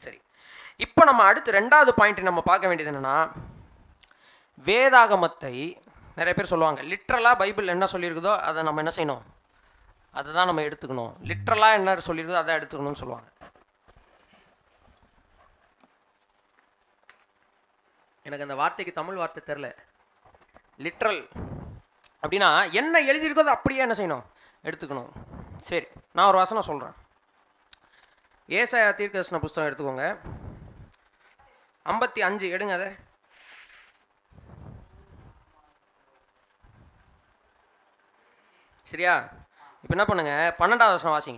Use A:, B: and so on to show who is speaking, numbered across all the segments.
A: சரி இப்போ நம்ம அடுத்து ரெண்டாவது பாயிண்ட் நம்ம பார்க்க வேண்டியது என்னன்னா வேதாகமத்தை நிறைய பேர் சொல்லுவாங்க லிட்ரலாக பைபிள் என்ன சொல்லியிருக்குதோ அதை நம்ம என்ன செய்யணும் அதை தான் நம்ம எடுத்துக்கணும் லிட்ரலாக என்ன சொல்லியிருக்குதோ அதை எடுத்துக்கணும்னு சொல்லுவாங்க எனக்கு அந்த வார்த்தைக்கு தமிழ் வார்த்தை தெரில லிட்ரல் அப்படின்னா என்ன எழுதியிருக்கோ அதை அப்படியே என்ன செய்யணும் எடுத்துக்கணும் சரி நான் ஒரு வசனம் சொல்கிறேன் ஏசாயா தீர்க்கதர்சன புஸ்தகம் எடுத்துக்கோங்க ஐம்பத்தி அஞ்சு எடுங்க அதை சரியா இப்போ என்ன பண்ணுங்க பன்னெண்டாவது வருஷம் வாசிங்க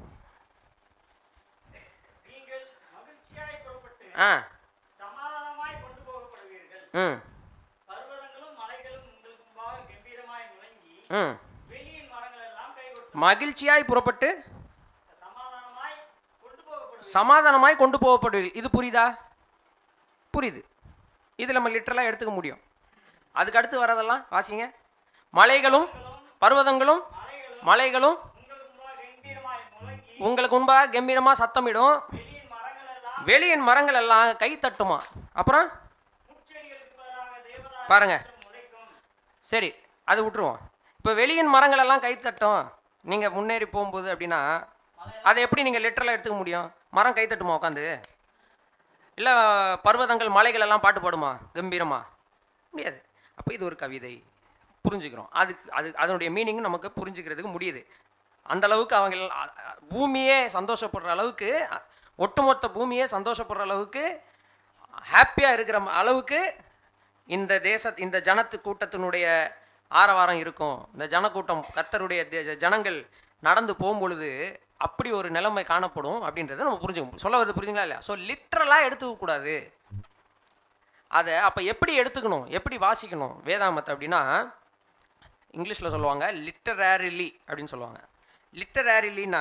B: நீங்கள் மகிழ்ச்சியாய் புறப்பட்டு
A: ஆ
B: சமாதானமாய் கொண்டு போகப்படுவீர்கள்
A: ம்
B: பர்வதங்களும் மலைகளும் உங்களுக்கு முன்பாக கம்பீரமாய் முழங்கி
A: ம்
B: வெளியின் மரங்கள் எல்லாம் கைகொடுத்து
A: மகிழ்ச்சியாய் புறப்பட்டு
B: சமாதானமாய் கொண்டு போகப்படுவீர்கள்
A: சமாதானமாய் கொண்டு போகப்படுவீர்கள் இது புரியுதா புரியுது இது நம்ம லிட்டரலாக எடுத்துக்க முடியும் அதுக்கு அடுத்து வரதெல்லாம் வாசிங்க மலைகளும் பர்வதங்களும் மலைகளும்
B: உங்களுக்கு முன்பாக கம்பீரமாய் முழங்கி
A: உங்களுக்கு முன்பாக கம்பீரமாக சத்தமிடும்
B: வெளியின் மரங்கள் எல்லாம்
A: வெளியின் மரங்கள் எல்லாம் கை தட்டுமா அப்புறம்
B: முச்செடிகளுக்கு பதிலாக தேவதாரு
A: பாருங்க
B: முளைக்கும்
A: சரி அது விட்டுருவோம் இப்போ வெளியின் மரங்கள் எல்லாம் கை தட்டும் நீங்கள் முன்னேறி போகும்போது அப்படின்னா அதை எப்படி நீங்கள் லிட்டரலாக எடுத்துக்க முடியும் மரம் கை தட்டுமா உட்காந்து இல்லை பர்வதங்கள் மலைகள் எல்லாம் பாட்டு பாடுமா கம்பீரமா முடியாது அப்போ இது ஒரு கவிதை புரிஞ்சுக்கிறோம் அதுக்கு அது அதனுடைய மீனிங் நமக்கு புரிஞ்சுக்கிறதுக்கு முடியுது அந்த அளவுக்கு அவங்க எல்லாம் அ- அ- பூமியே சந்தோஷப்படுற அளவுக்கு அ, ஒட்டுமொத்த பூமியே சந்தோஷப்படுற அளவுக்கு ஹாப்பியாக இருக்கிற ம- அளவுக்கு இந்த தேச இந்த ஜனத்து கூட்டத்தினுடைய ஆரவாரம் இருக்கும் இந்த ஜனக்கூட்டம் கர்த்தருடைய தே- ஜனங்கள் நடந்து போகும்பொழுது அப்படி ஒரு நிலைமை காணப்படும் அப்படின்றத நம்ம புரிஞ்சுக்கணும் சொல்ல வருது புரிஞ்சுங்களா இல்லையா ஸோ லிட்ரலாக எடுத்துக்க கூடாது அதை அப்போ எப்படி எடுத்துக்கணும் எப்படி வாசிக்கணும் வேதாமத்தை அப்படின்னா இங்கிலீஷில் சொல்லுவாங்க லிட்டரேரிலி அப்படின்னு சொல்லுவாங்க லிட்டரேரிலினா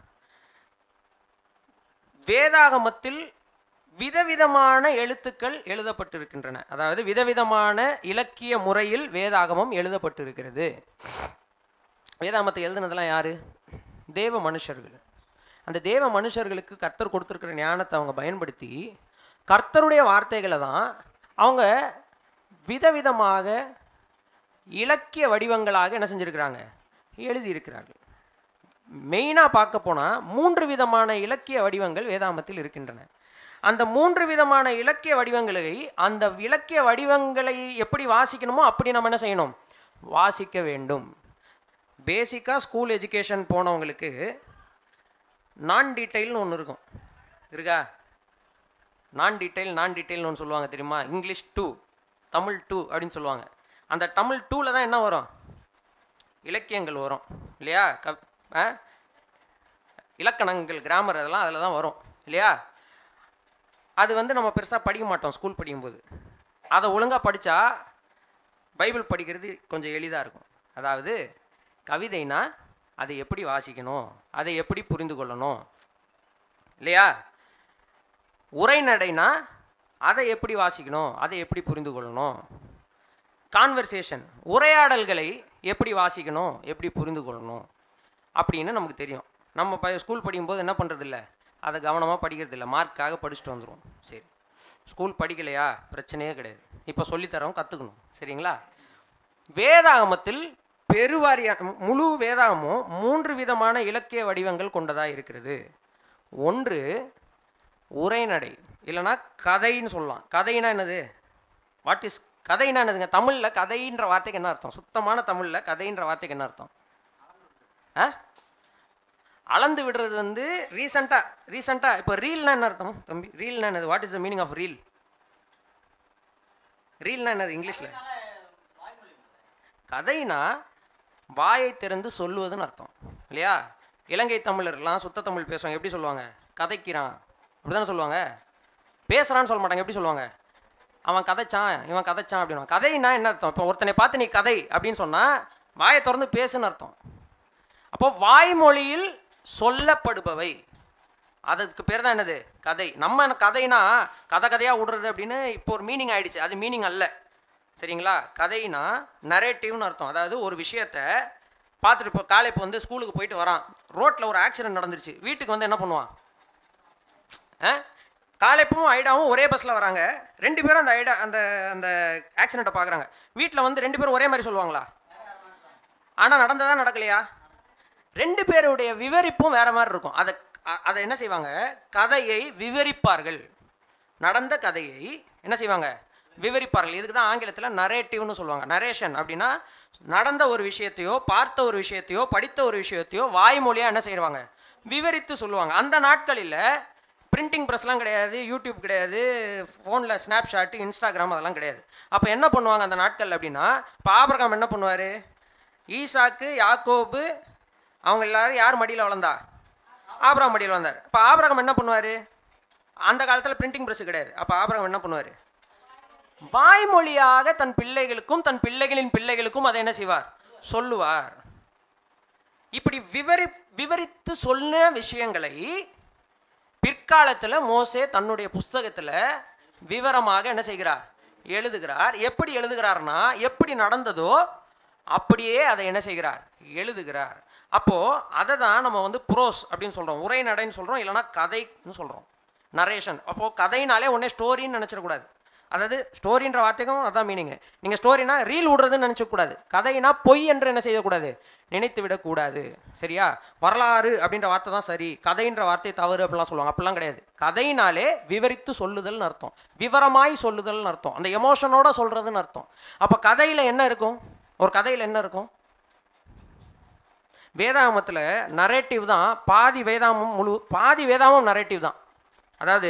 A: வேதாகமத்தில் விதவிதமான எழுத்துக்கள் எழுதப்பட்டிருக்கின்றன அதாவது விதவிதமான இலக்கிய முறையில் வேதாகமம் எழுதப்பட்டிருக்கிறது வேதாகமத்தை எழுதுனதெல்லாம் யாரு தேவ மனுஷர்கள் அந்த தேவ மனுஷர்களுக்கு கர்த்தர் கொடுத்துருக்கிற ஞானத்தை அவங்க பயன்படுத்தி கர்த்தருடைய வார்த்தைகளை தான் அவங்க விதவிதமாக இலக்கிய வடிவங்களாக என்ன செஞ்சிருக்கிறாங்க எழுதியிருக்கிறார்கள் மெயினாக பார்க்க போனால் மூன்று விதமான இலக்கிய வடிவங்கள் வேதாமத்தில் இருக்கின்றன அந்த மூன்று விதமான இலக்கிய வடிவங்களை அந்த இலக்கிய வடிவங்களை எப்படி வாசிக்கணுமோ அப்படி நம்ம என்ன செய்யணும் வாசிக்க வேண்டும் பேசிக்காக ஸ்கூல் எஜுகேஷன் போனவங்களுக்கு நான் டீட்டெயில்னு ஒன்று இருக்கும் இருக்கா நான் டீட்டெயில் நான் டீட்டெயில்னு ஒன்று சொல்லுவாங்க தெரியுமா இங்கிலீஷ் டூ தமிழ் டூ அப்படின்னு சொல்லுவாங்க அந்த தமிழ் டூவில் தான் என்ன வரும் இலக்கியங்கள் வரும் இல்லையா க ஆ? இலக்கணங்கள் கிராமர் அதெல்லாம் அதில் தான் வரும் இல்லையா அது வந்து நம்ம பெருசாக படிக்க மாட்டோம் ஸ்கூல் படிக்கும்போது அதை ஒழுங்காக படித்தா பைபிள் படிக்கிறது கொஞ்சம் எளிதாக இருக்கும் அதாவது கவிதைனா அதை எப்படி வாசிக்கணும் அதை எப்படி புரிந்து கொள்ளணும் இல்லையா உரைநடைனா அதை எப்படி வாசிக்கணும் அதை எப்படி புரிந்து கொள்ளணும் கான்வர்சேஷன் உரையாடல்களை எப்படி வாசிக்கணும் எப்படி புரிந்து கொள்ளணும் அப்படின்னு நமக்கு தெரியும் நம்ம ப ஸ்கூல் படிக்கும்போது என்ன பண்ணுறது இல்லை அதை கவனமாக படிக்கிறது இல்லை மார்க்காக படிச்சுட்டு வந்துடும் சரி ஸ்கூல் படிக்கலையா பிரச்சனையே கிடையாது இப்போ சொல்லித்தரோம் கற்றுக்கணும் சரிங்களா வேதாகமத்தில் பெருவாரியான முழு வேதாகமும் மூன்று விதமான இலக்கிய வடிவங்கள் கொண்டதாக இருக்கிறது ஒன்று உரைநடை இல்லைன்னா கதைன்னு சொல்லலாம் கதைனா என்னது வாட் இஸ் கதைனா என்னதுங்க தமிழில் கதைன்ற வார்த்தைக்கு என்ன அர்த்தம் சுத்தமான தமிழில் கதைன்ற வார்த்தைக்கு என்ன அர்த்தம் ஆ அளந்து விடுறது வந்து ரீசண்டாக ரீசண்டாக இப்போ ரீல்னா என்ன அர்த்தம் தம்பி ரீல்னா என்னது what is the meaning of reel ரீல்னா என்னது இங்கிலீஷில் கதைனா வாயை திறந்து சொல்லுவதுன்னு அர்த்தம் இல்லையா இலங்கை தமிழர்லாம் சுத்த தமிழ் பேசுவாங்க எப்படி சொல்லுவாங்க கதைக்கிறான் அப்படி தானே சொல்லுவாங்க பேசுகிறான்னு சொல்ல மாட்டாங்க எப்படி சொல்லுவாங்க அவன் கதைச்சான் இவன் கதைச்சான் அப்படின்னு கதைனா என்ன அர்த்தம் இப்போ ஒருத்தனை பார்த்து நீ கதை அப்படின்னு சொன்னால் வாயை திறந்து பேசுன்னு அர்த்தம் அப்போ வாய்மொழியில் சொல்லப்படுபவை அதுக்கு பேர் தான் என்னது கதை நம்ம என்ன கதைனா கதை கதையாக விடுறது அப்படின்னு இப்போ ஒரு மீனிங் ஆயிடுச்சு அது மீனிங் அல்ல சரிங்களா கதைனா நரேட்டிவ்னு அர்த்தம் அதாவது ஒரு விஷயத்த பார்த்துட்டு இப்போ காலை இப்போ வந்து ஸ்கூலுக்கு போயிட்டு வரான் ரோட்டில் ஒரு ஆக்சிடென்ட் நடந்துருச்சு வீட்டுக்கு வந்து என்ன பண்ணுவான் ஆ காலைப்பும் ஐடாவும் ஒரே பஸ்ஸில் வராங்க ரெண்டு பேரும் அந்த ஐடா அந்த அந்த ஆக்சிடெண்ட்டை பார்க்குறாங்க வீட்டில் வந்து ரெண்டு பேரும் ஒரே மாதிரி சொல்லுவாங்களா ஆனால் நடந்ததா நடக்கலையா ரெண்டு பேருடைய விவரிப்பும் வேற மாதிரி இருக்கும் அதை அ- அதை என்ன செய்வாங்க கதையை விவரிப்பார்கள் நடந்த கதையை என்ன செய்வாங்க விவரிப்பார்கள் இதுக்கு தான் ஆங்கிலத்தில் நரேட்டிவ்னு சொல்லுவாங்க நரேஷன் அப்படின்னா நடந்த ஒரு விஷயத்தையோ பார்த்த ஒரு விஷயத்தையோ படித்த ஒரு விஷயத்தையோ வாய்மொழியாக என்ன செய்வாங்க விவரித்து சொல்லுவாங்க அந்த நாட்களில் பிரிண்டிங் ப்ரெஸ்லாம் கிடையாது யூடியூப் கிடையாது ஃபோனில் ஸ்னாப்ஷாட்டு இன்ஸ்டாகிராம் அதெல்லாம் கிடையாது அப்போ என்ன பண்ணுவாங்க அந்த நாட்கள் அப்படின்னா இப்போ ஆபிரகாம் என்ன பண்ணுவார் ஈசாக்கு யாக்கோபு அவங்க எல்லாரும் யார் மடியில் வளர்ந்தா ஆபிரகாம் மடியில் வந்தார் இப்போ ஆபிரகாம் என்ன பண்ணுவார் அந்த காலத்தில் பிரிண்டிங் ப்ரெஸ் கிடையாது அப்போ ஆபிரகாம் என்ன பண்ணுவார் வாய்மொழியாக தன் பிள்ளைகளுக்கும் தன் பிள்ளைகளின் பிள்ளைகளுக்கும் அதை என்ன செய்வார் சொல்லுவார் இப்படி விவரி விவரித்து சொன்ன விஷயங்களை பிற்காலத்தில் மோசே தன்னுடைய புஸ்தகத்தில் விவரமாக என்ன செய்கிறார் எழுதுகிறார் எப்படி எழுதுகிறார்னா எப்படி நடந்ததோ அப்படியே அதை என்ன செய்கிறார் எழுதுகிறார் அப்போது அதை தான் நம்ம வந்து ப்ரோஸ் அப்படின்னு சொல்கிறோம் உரைநடைன்னு சொல்கிறோம் இல்லைன்னா கதைன்னு சொல்கிறோம் நரேஷன் அப்போது கதைனாலே உடனே ஸ்டோரின்னு நினச்சிடக்கூடாது அதாவது ஸ்டோரின்ற வார்த்தைக்கும் அதான் மீனிங் நீங்கள் ஸ்டோரினா ரீல் விடுறதுன்னு நினச்சக்கூடாது கதைனா பொய் என்று என்ன செய்யக்கூடாது நினைத்து விடக்கூடாது சரியா வரலாறு அப்படின்ற வார்த்தை தான் சரி கதைன்ற வார்த்தை தவறு அப்படிலாம் சொல்லுவாங்க அப்படிலாம் கிடையாது கதையினாலே விவரித்து சொல்லுதல்னு அர்த்தம் விவரமாய் சொல்லுதல்னு அர்த்தம் அந்த எமோஷனோட சொல்கிறதுன்னு அர்த்தம் அப்போ கதையில் என்ன இருக்கும் ஒரு கதையில் என்ன இருக்கும் வேதாகமத்தில் நரேட்டிவ் தான் பாதி வேதாமம் முழு பாதி வேதாமம் நரேட்டிவ் தான் அதாவது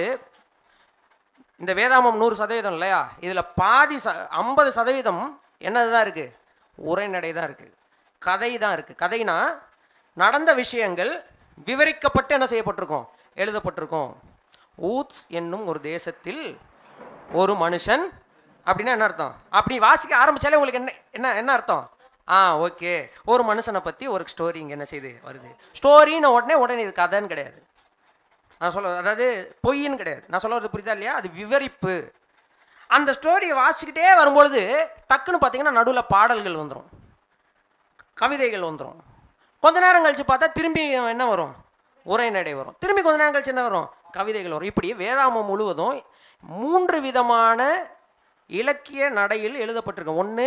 A: இந்த வேதாமம் நூறு சதவீதம் இல்லையா இதில் பாதி ச ஐம்பது சதவீதம் என்னது தான் இருக்குது உரைநடை தான் இருக்குது கதை தான் இருக்குது கதைனா நடந்த விஷயங்கள் விவரிக்கப்பட்டு என்ன செய்யப்பட்டிருக்கும் எழுதப்பட்டிருக்கும் ஊத்ஸ் என்னும் ஒரு தேசத்தில் ஒரு மனுஷன் அப்படின்னா என்ன அர்த்தம் அப்படி வாசிக்க ஆரம்பிச்சாலே உங்களுக்கு என்ன என்ன என்ன அர்த்தம் ஆ ஓகே ஒரு மனுஷனை பற்றி ஒரு ஸ்டோரி இங்கே என்ன செய்யுது வருது ஸ்டோரின்னு உடனே உடனே இது கதைன்னு கிடையாது நான் சொல்ல அதாவது பொய்ன்னு கிடையாது நான் சொல்ல வரது புரியுதா இல்லையா அது விவரிப்பு அந்த ஸ்டோரியை வாசிக்கிட்டே வரும்பொழுது டக்குன்னு பார்த்தீங்கன்னா நடுவில் பாடல்கள் வந்துடும் கவிதைகள் வந்துடும் கொஞ்ச நேரம் கழிச்சு பார்த்தா திரும்பி என்ன வரும் உரைநடை வரும் திரும்பி கொஞ்ச நேரம் கழிச்சு என்ன வரும் கவிதைகள் வரும் இப்படி வேதாமம் முழுவதும் மூன்று விதமான இலக்கிய நடையில் எழுதப்பட்டிருக்கு ஒன்று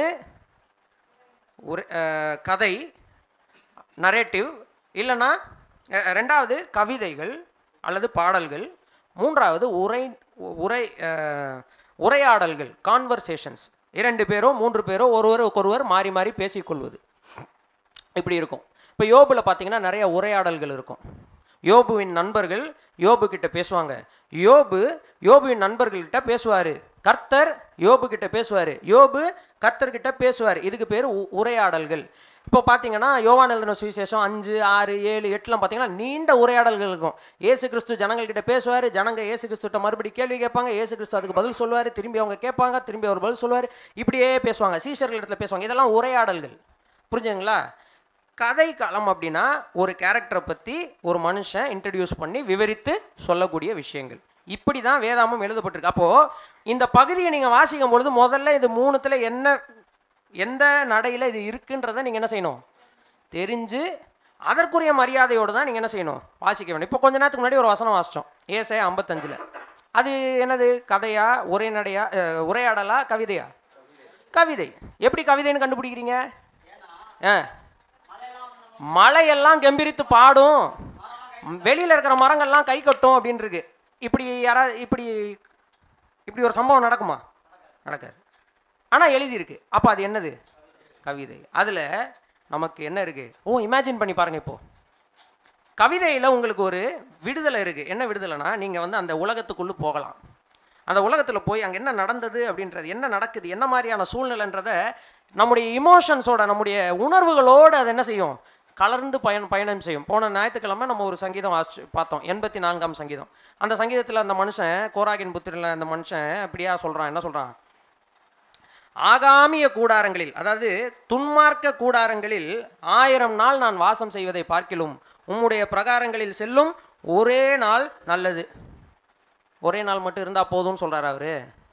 A: உரை அஹ், கதை நரேட்டிவ் இல்லைன்னா அஹ், ரெண்டாவது கவிதைகள் அல்லது பாடல்கள் மூன்றாவது உரை உரை அஹ், உரையாடல்கள் கான்வர்சேஷன்ஸ் இரண்டு பேரோ மூன்று பேரோ ஒருவருக்கொருவர் மாறி மாறி பேசிக்கொள்வது இப்படி இருக்கும் இப்போ யோபுல பார்த்தீங்கன்னா நிறைய உரையாடல்கள் இருக்கும் யோபுவின் நண்பர்கள் யோபு கிட்ட பேசுவாங்க யோபு யோபுவின் நண்பர்கள்கிட்ட பேசுவார் கர்த்தர் யோபு கிட்ட பேசுவார் யோபு கர்த்தர்கிட்ட பேசுவார் இதுக்கு பேர் உ- உரையாடல்கள் இப்போ பார்த்தீங்கன்னா யோவான் எழுதின சுவிசேஷம் அஞ்சு ஆறு ஏழு எட்டுலாம் பார்த்தீங்கன்னா நீண்ட உரையாடல்கள் இருக்கும் ஏசு கிறிஸ்து ஜனங்கள்கிட்ட பேசுவார் ஜனங்க ஏசு கிறிஸ்துட்ட மறுபடி கேள்வி கேட்பாங்க ஏசு கிறிஸ்து அதுக்கு பதில் சொல்லுவார் திரும்பி அவங்க கேட்பாங்க திரும்பி அவர் பதில் சொல்லுவார் இப்படியே பேசுவாங்க சீஷர்கள் இடத்துல பேசுவாங்க இதெல்லாம் உரையாடல்கள் புரிஞ்சுங்களா கதை களம் அப்படின்னா ஒரு கேரக்டரை பற்றி ஒரு மனுஷன் இன்ட்ரடியூஸ் பண்ணி விவரித்து சொல்லக்கூடிய விஷயங்கள் இப்படி தான் வேதாமம் எழுதப்பட்டிருக்கு அப்போது இந்த பகுதியை நீங்கள் வாசிக்கும் பொழுது முதல்ல இது மூணுத்தில் என்ன எந்த நடையில் இது இருக்குன்றதை நீங்கள் என்ன செய்யணும் தெரிஞ்சு அதற்குரிய மரியாதையோடு தான் நீங்கள் என்ன செய்யணும் வாசிக்க வேண்டும் இப்போ கொஞ்ச நேரத்துக்கு முன்னாடி ஒரு வசனம் வாசித்தோம் ஏசே ஐம்பத்தஞ்சில் அது என்னது கதையா உரைநடையா அஹ், உரையாடலா கவிதையா கவிதை எப்படி கவிதைன்னு கண்டுபிடிக்கிறீங்க ஆ மலையெல்லாம் கம்பீரித்து பாடும் வெளியில் இருக்கிற மரங்கள்லாம் கை கட்டும் அப்படின்னு இருக்கு இப்படி யாராவது இப்படி இப்படி ஒரு சம்பவம் நடக்குமா நடக்காது ஆனால் எழுதியிருக்கு அப்போ அது என்னது கவிதை அதில் நமக்கு என்ன இருக்குது ஓ இமேஜின் பண்ணி பாருங்கள் இப்போ கவிதையில் உங்களுக்கு ஒரு விடுதலை இருக்குது என்ன விடுதலைனா நீங்கள் வந்து அந்த உலகத்துக்குள்ளே போகலாம் அந்த உலகத்தில் போய் அங்கே என்ன நடந்தது அப்படின்றது என்ன நடக்குது என்ன மாதிரியான சூழ்நிலைன்றத நம்முடைய இமோஷன்ஸோட நம்முடைய உணர்வுகளோடு அது என்ன செய்யும் கலர்ந்து பயன் பயணம் செய்யும் போன ஞாயிற்றுக்கிழமை நம்ம ஒரு சங்கீதம் வாசிச்சு பார்த்தோம் எண்பத்தி நான்காம் சங்கீதம் அந்த சங்கீதத்தில் அந்த மனுஷன் கோராகின் புத்திரில் அந்த மனுஷன் இப்படியா சொல்கிறான் என்ன சொல்கிறான் ஆகாமிய கூடாரங்களில் அதாவது துன்மார்க்க கூடாரங்களில் ஆயிரம் நாள் நான் வாசம் செய்வதை பார்க்கிலும் உம்முடைய பிரகாரங்களில் செல்லும் ஒரே நாள் நல்லது ஒரே நாள் மட்டும் இருந்தால் போதும்னு சொல்கிறார் அவரு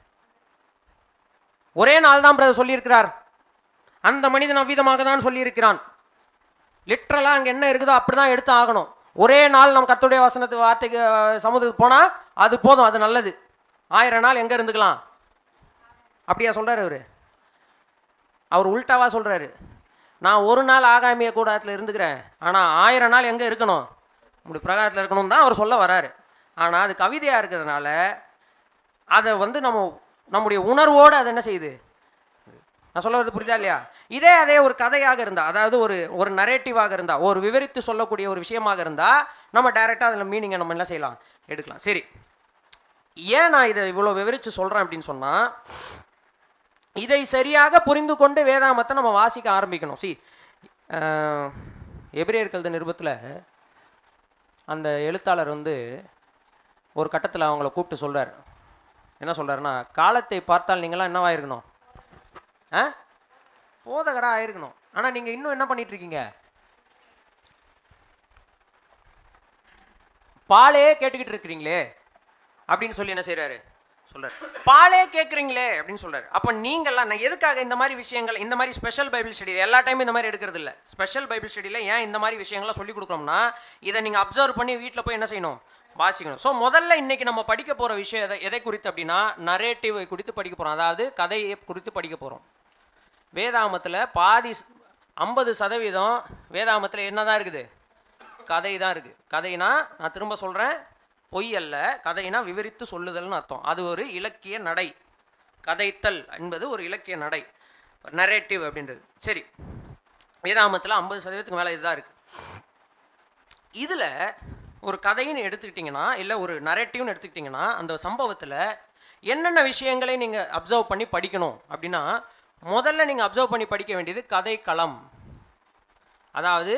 A: ஒரே நாள் தான் பிரதர் சொல்லியிருக்கிறார் அந்த மனிதன் அவ்விதமாக தான் சொல்லியிருக்கிறான் லிட்ரலாக அங்கே என்ன இருக்குதோ அப்படி தான் எடுத்து ஆகணும் ஒரே நாள் நம்ம கர்த்தருடைய வசனத்து வார்த்தைக்கு அஹ், சமூகத்துக்கு போனால் அது போதும் அது நல்லது ஆயிரம் நாள் எங்கே இருந்துக்கலாம் அப்படியா சொல்கிறாரு அவர் அவர் உல்டாவா சொல்கிறாரு நான் ஒரு நாள் ஆகாமிய கூடாரத்தில் இருந்துக்கிறேன் ஆனால் ஆயிரம் நாள் எங்கே இருக்கணும் இப்படி பிரகாரத்தில் இருக்கணும் தான் அவர் சொல்ல வராரு ஆனால் அது கவிதையாக இருக்கிறதுனால அதை வந்து நம்ம நம்முடைய உணர்வோடு அது என்ன செய்யுது நான் சொல்ல வரது புரியுதா இல்லையா இதே அதே ஒரு கதையாக இருந்தால் அதாவது ஒரு ஒரு நரேட்டிவாக இருந்தால் ஒரு விவரித்து சொல்லக்கூடிய ஒரு விஷயமாக இருந்தால் நம்ம டைரெக்டாக அதில் மீனிங்கை நம்ம என்ன செய்யலாம் எடுக்கலாம் சரி ஏன் நான் இதை இவ்வளோ விவரித்து சொல்கிறேன் அப்படின்னு சொன்னால் இதை சரியாக புரிந்து கொண்டு வேதாமத்தை நம்ம வாசிக்க ஆரம்பிக்கணும் சி எபிரேயர் கழுத நிருபத்தில் அந்த எழுத்தாளர் வந்து ஒரு கட்டத்தில் அவங்கள கூப்பிட்டு சொல்றார் என்ன சொல்றாருன்னா காலத்தை பார்த்தால் நீங்களாம் என்னவா இருக்கணும் ஆ போதகராக ஆயிருக்கணும் ஆனால் நீங்கள் இன்னும் என்ன பண்ணிட்டு இருக்கீங்க பாலே கேட்டுக்கிட்டு இருக்கிறீங்களே அப்படின்னு சொல்லி என்ன செய்றாரு சொல்றாரு பாலே கேட்குறீங்களே அப்படின்னு சொல்றாரு அப்போ நீங்கள்லாம் நான் எதுக்காக இந்த மாதிரி விஷயங்கள் இந்த மாதிரி ஸ்பெஷல் பைபிள் ஸ்டடி எல்லா டைமும் இந்த மாதிரி எடுக்கிறது இல்லை ஸ்பெஷல் பைபிள் ஸ்டடியில் ஏன் இந்த மாதிரி விஷயங்கள்லாம் சொல்லி கொடுக்குறோம்னா இதை நீங்கள் அப்சர்வ் பண்ணி வீட்டில் போய் என்ன செய்யணும் வாசிக்கணும் ஸோ முதல்ல இன்னைக்கு நம்ம படிக்க போகிற விஷயம் எதை எதை குறித்து அப்படின்னா நரேட்டிவை குறித்து படிக்க போகிறோம் அதாவது கதையை குறித்து படிக்க போகிறோம் வேதாமத்தில் பாதி ஐம்பது சதவீதம் வேதாமத்தில் என்ன தான் இருக்குது கதை தான் இருக்குது கதைனா நான் திரும்ப சொல்கிறேன் பொய் அல்ல கதைனா விவரித்து சொல்லுதல்னு அர்த்தம் அது ஒரு இலக்கிய நடை கதைத்தல் என்பது ஒரு இலக்கிய நடை நரேட்டிவ் அப்படின்றது சரி வேதாமத்தில் ஐம்பது சதவீதத்துக்கு மேலே இதுதான் இருக்குது இதில் ஒரு கதைன்னு எடுத்துக்கிட்டிங்கன்னா இல்லை ஒரு நரேட்டிவ்னு எடுத்துக்கிட்டிங்கன்னா அந்த சம்பவத்தில் என்னென்ன விஷயங்களை நீங்கள் அப்சர்வ் பண்ணி படிக்கணும் அப்படின்னா முதல்ல நீங்கள் அப்சர்வ் பண்ணி படிக்க வேண்டியது கதை களம் அதாவது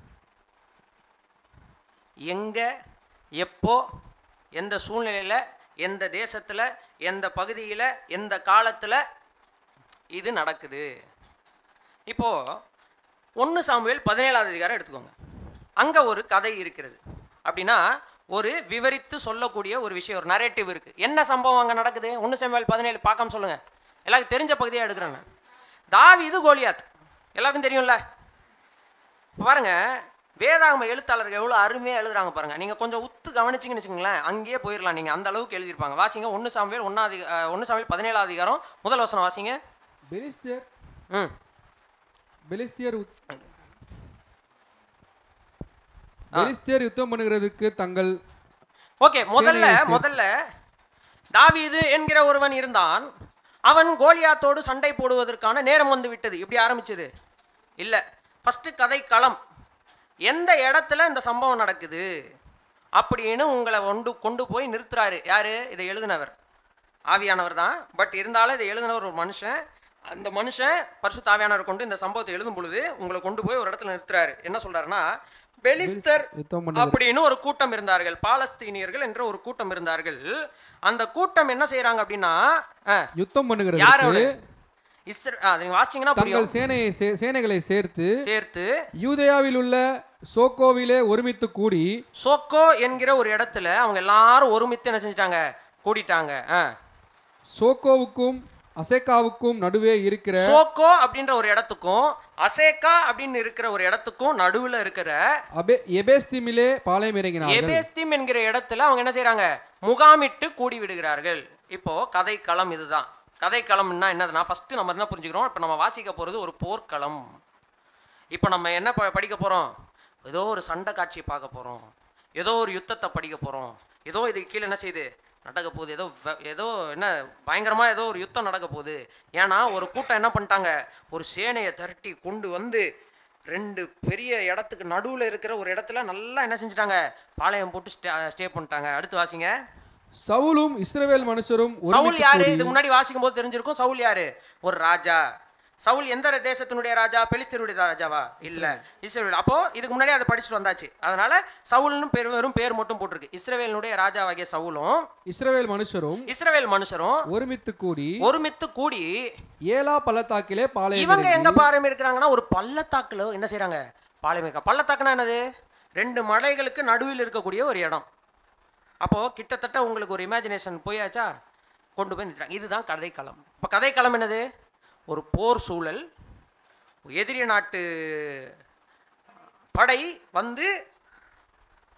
A: எங்கே எப்போ எந்த சூழ்நிலையில் எந்த தேசத்தில் எந்த பகுதியில் எந்த காலத்தில் இது நடக்குது இப்போது ஒன்று சாமுவேல் பதினேழாவது அதிகாரம் எடுத்துக்கோங்க அங்கே ஒரு கதை இருக்கிறது அப்படின்னா ஒரு விவரித்து சொல்லக்கூடிய ஒரு விஷயம் ஒரு நரேட்டிவ் இருக்குது என்ன சம்பவம் அங்கே நடக்குது ஒன்று சாமுவேல் பதினேழு பார்க்காம சொல்லுங்கள் எல்லாருக்கும் தெரிஞ்ச பகுதியாக எடுக்கிறேன் நான் தாவீது கோலியாத் எல்லாருக்கும் தெரியும்ல இப்ப பாருங்க வேதாகம எழுத்தாளர்கள் எவ்வளோ அருமையாக எழுதுறாங்க பாருங்க நீங்கள் கொஞ்சம் உத்து கவனிச்சிங்கன்னு வச்சுக்கோங்களேன் அங்கேயே போயிடலாம் நீங்கள் அந்த அளவுக்கு எழுதியிருப்பாங்க வாசிங்க ஒன்று சாமியல் ஒன்றாவது ஒன்று சாமியல் பதினேழாவது அதிகாரம் முதல் வசனம் வாசிங்க
C: பெலிஸ்தியர்
A: ம்
C: பெலிஸ்தியர் உத்- பெலிஸ்தியர் யுத்தம் பண்ணுகிறதுக்கு தங்கள்
A: ஓகே முதல்ல
C: சேனையை சே-
A: முதல்ல தாவீது என்கிற ஒருவன் இருந்தான் அவன் கோலியாத்தோடு சண்டை போடுவதற்கான நேரம் வந்து விட்டது இப்படி ஆரம்பிச்சது இல்லை ஃபஸ்ட்டு கதை களம் எந்த இடத்துல இந்த சம்பவம் நடக்குது அப்படின்னு உங்களை கொண்டு கொண்டு போய் நிறுத்துறாரு யாரு இதை எழுதினவர் ஆவியானவர் தான் பட் இருந்தாலும் இதை எழுதினவர் ஒரு மனுஷன் அந்த மனுஷன் பரிசுத்த ஆவியானவர் கொண்டு இந்த சம்பவத்தை எழுதும் பொழுது உங்களை கொண்டு போய் ஒரு இடத்துல நிறுத்துறாரு என்ன சொல்றாருன்னா பெலிஸ்தர்
C: யுத்தம் பண்ண
A: அப்படின்னு ஒரு கூட்டம் இருந்தார்கள் பாலஸ்தீனியர்கள் என்ற ஒரு கூட்டம் இருந்தார்கள் அந்த கூட்டம் என்ன செய்றாங்க அப்படின்னா ஆ,
C: யுத்தம்
A: யார் அவரு
C: பண்ணுகிறதுக்கு
A: இஸ்ர ஆ, நீங்க வாசிச்சீங்கன்னா
C: தங்கள்
A: புரியும்
C: சேனையை சே- சேனைகளை சேர்த்து
A: சேர்த்து
C: யூதேயாவில் உள்ள சோக்கோவிலே ஒருமித்து கூடி
A: சோக்கோ என்கிற ஒரு இடத்துல அவங்க எல்லாரும் ஒருமித்து என்ன செஞ்சிட்டாங்க கூடிட்டாங்க ஆ.
C: சோக்கோவுக்கும் அசேக்காவுக்கும் நடுவே இருக்கிற
A: சோக்கோ அப்படின்ற ஒரு இடத்துக்கும் அசேக்கா அப்படின்னு இருக்கிற ஒரு இடத்துக்கும் நடுவுல இருக்கிற
C: அபே எபேஸ்திமிலே பாளையம் இறங்கினார்கள்
A: எபேஸ்திம் என்கிற இடத்துல அவங்க என்ன செய்றாங்க முகாமிட்டு கூடி விடுகிறார்கள் இப்போ கதை களம் இதுதான் கதை களம்னா என்னதுன்னா ஃபர்ஸ்ட் நம்ம என்ன புரிஞ்சுக்கிறோம் இப்போ நம்ம வாசிக்க போறது ஒரு போர்க்களம் இப்போ நம்ம என்ன ப படிக்க போறோம் ஏதோ ஒரு சண்டை காட்சியை பார்க்க போறோம் ஏதோ ஒரு யுத்தத்தை படிக்க போறோம் ஏதோ இதுக்கு கீழே என்ன செய்யுது நடக்க போகுது ஏதோ வ- ஏதோ என்ன பயங்கரமா ஏதோ ஒரு யுத்தம் நடக்க போகுது ஏன்னா ஒரு கூட்டம் என்ன பண்ணிட்டாங்க ஒரு சேனையை திரட்டி கொண்டு வந்து ரெண்டு பெரிய இடத்துக்கு நடுவில் இருக்கிற ஒரு இடத்துல நல்லா என்ன செஞ்சுட்டாங்க பாளையம் போட்டு ஸ்டே ஸ்டே பண்ணிட்டாங்க அடுத்து வாசிங்க
C: சவுலும் இஸ்ரவேல் மனுஷரும்
A: சவுல்
C: ஒருமித்து
A: யாரு
C: கூடி
A: இதுக்கு முன்னாடி வாசிக்கும் போது தெரிஞ்சிருக்கும் சவுல் யாரு ஒரு ராஜா சவுல் எந்த தேசத்தினுடைய ராஜா பெலிஸ்தருடைய ராஜாவா இல்ல இஸ்ரவேல் அப்போ இதுக்கு முன்னாடி அதை படிச்சுட்டு வந்தாச்சு அதனால சவுல்னு பேர் வெறும் பேர் மட்டும் போட்டிருக்கு இஸ்ரவேலினுடைய ராஜாவாகிய சவுலும்
C: இஸ்ரவேல் மனுஷரும்
A: இஸ்ரவேல் மனுஷரும்
C: ஒருமித்து கூடி
A: ஒருமித்து கூடி
C: ஏலா பள்ளத்தாக்கிலே பாளையம்
A: இவங்க
C: இறங்கி
A: எங்க பாரம் இருக்கிறாங்கன்னா ஒரு பள்ளத்தாக்குல என்ன செய்றாங்க பாளையம் இருக்கா பள்ளத்தாக்குனா என்னது ரெண்டு மலைகளுக்கு நடுவில் இருக்கக்கூடிய ஒரு இடம் அப்போ கிட்டத்தட்ட உங்களுக்கு ஒரு இமேஜினேஷன் போயாச்சா கொண்டு போய் நிறுத்துறாங்க இதுதான் கதைக்களம் இப்போ கதைக்களம் என்னது ஒரு போர் சூழல் எதிரி நாட்டு படை வந்து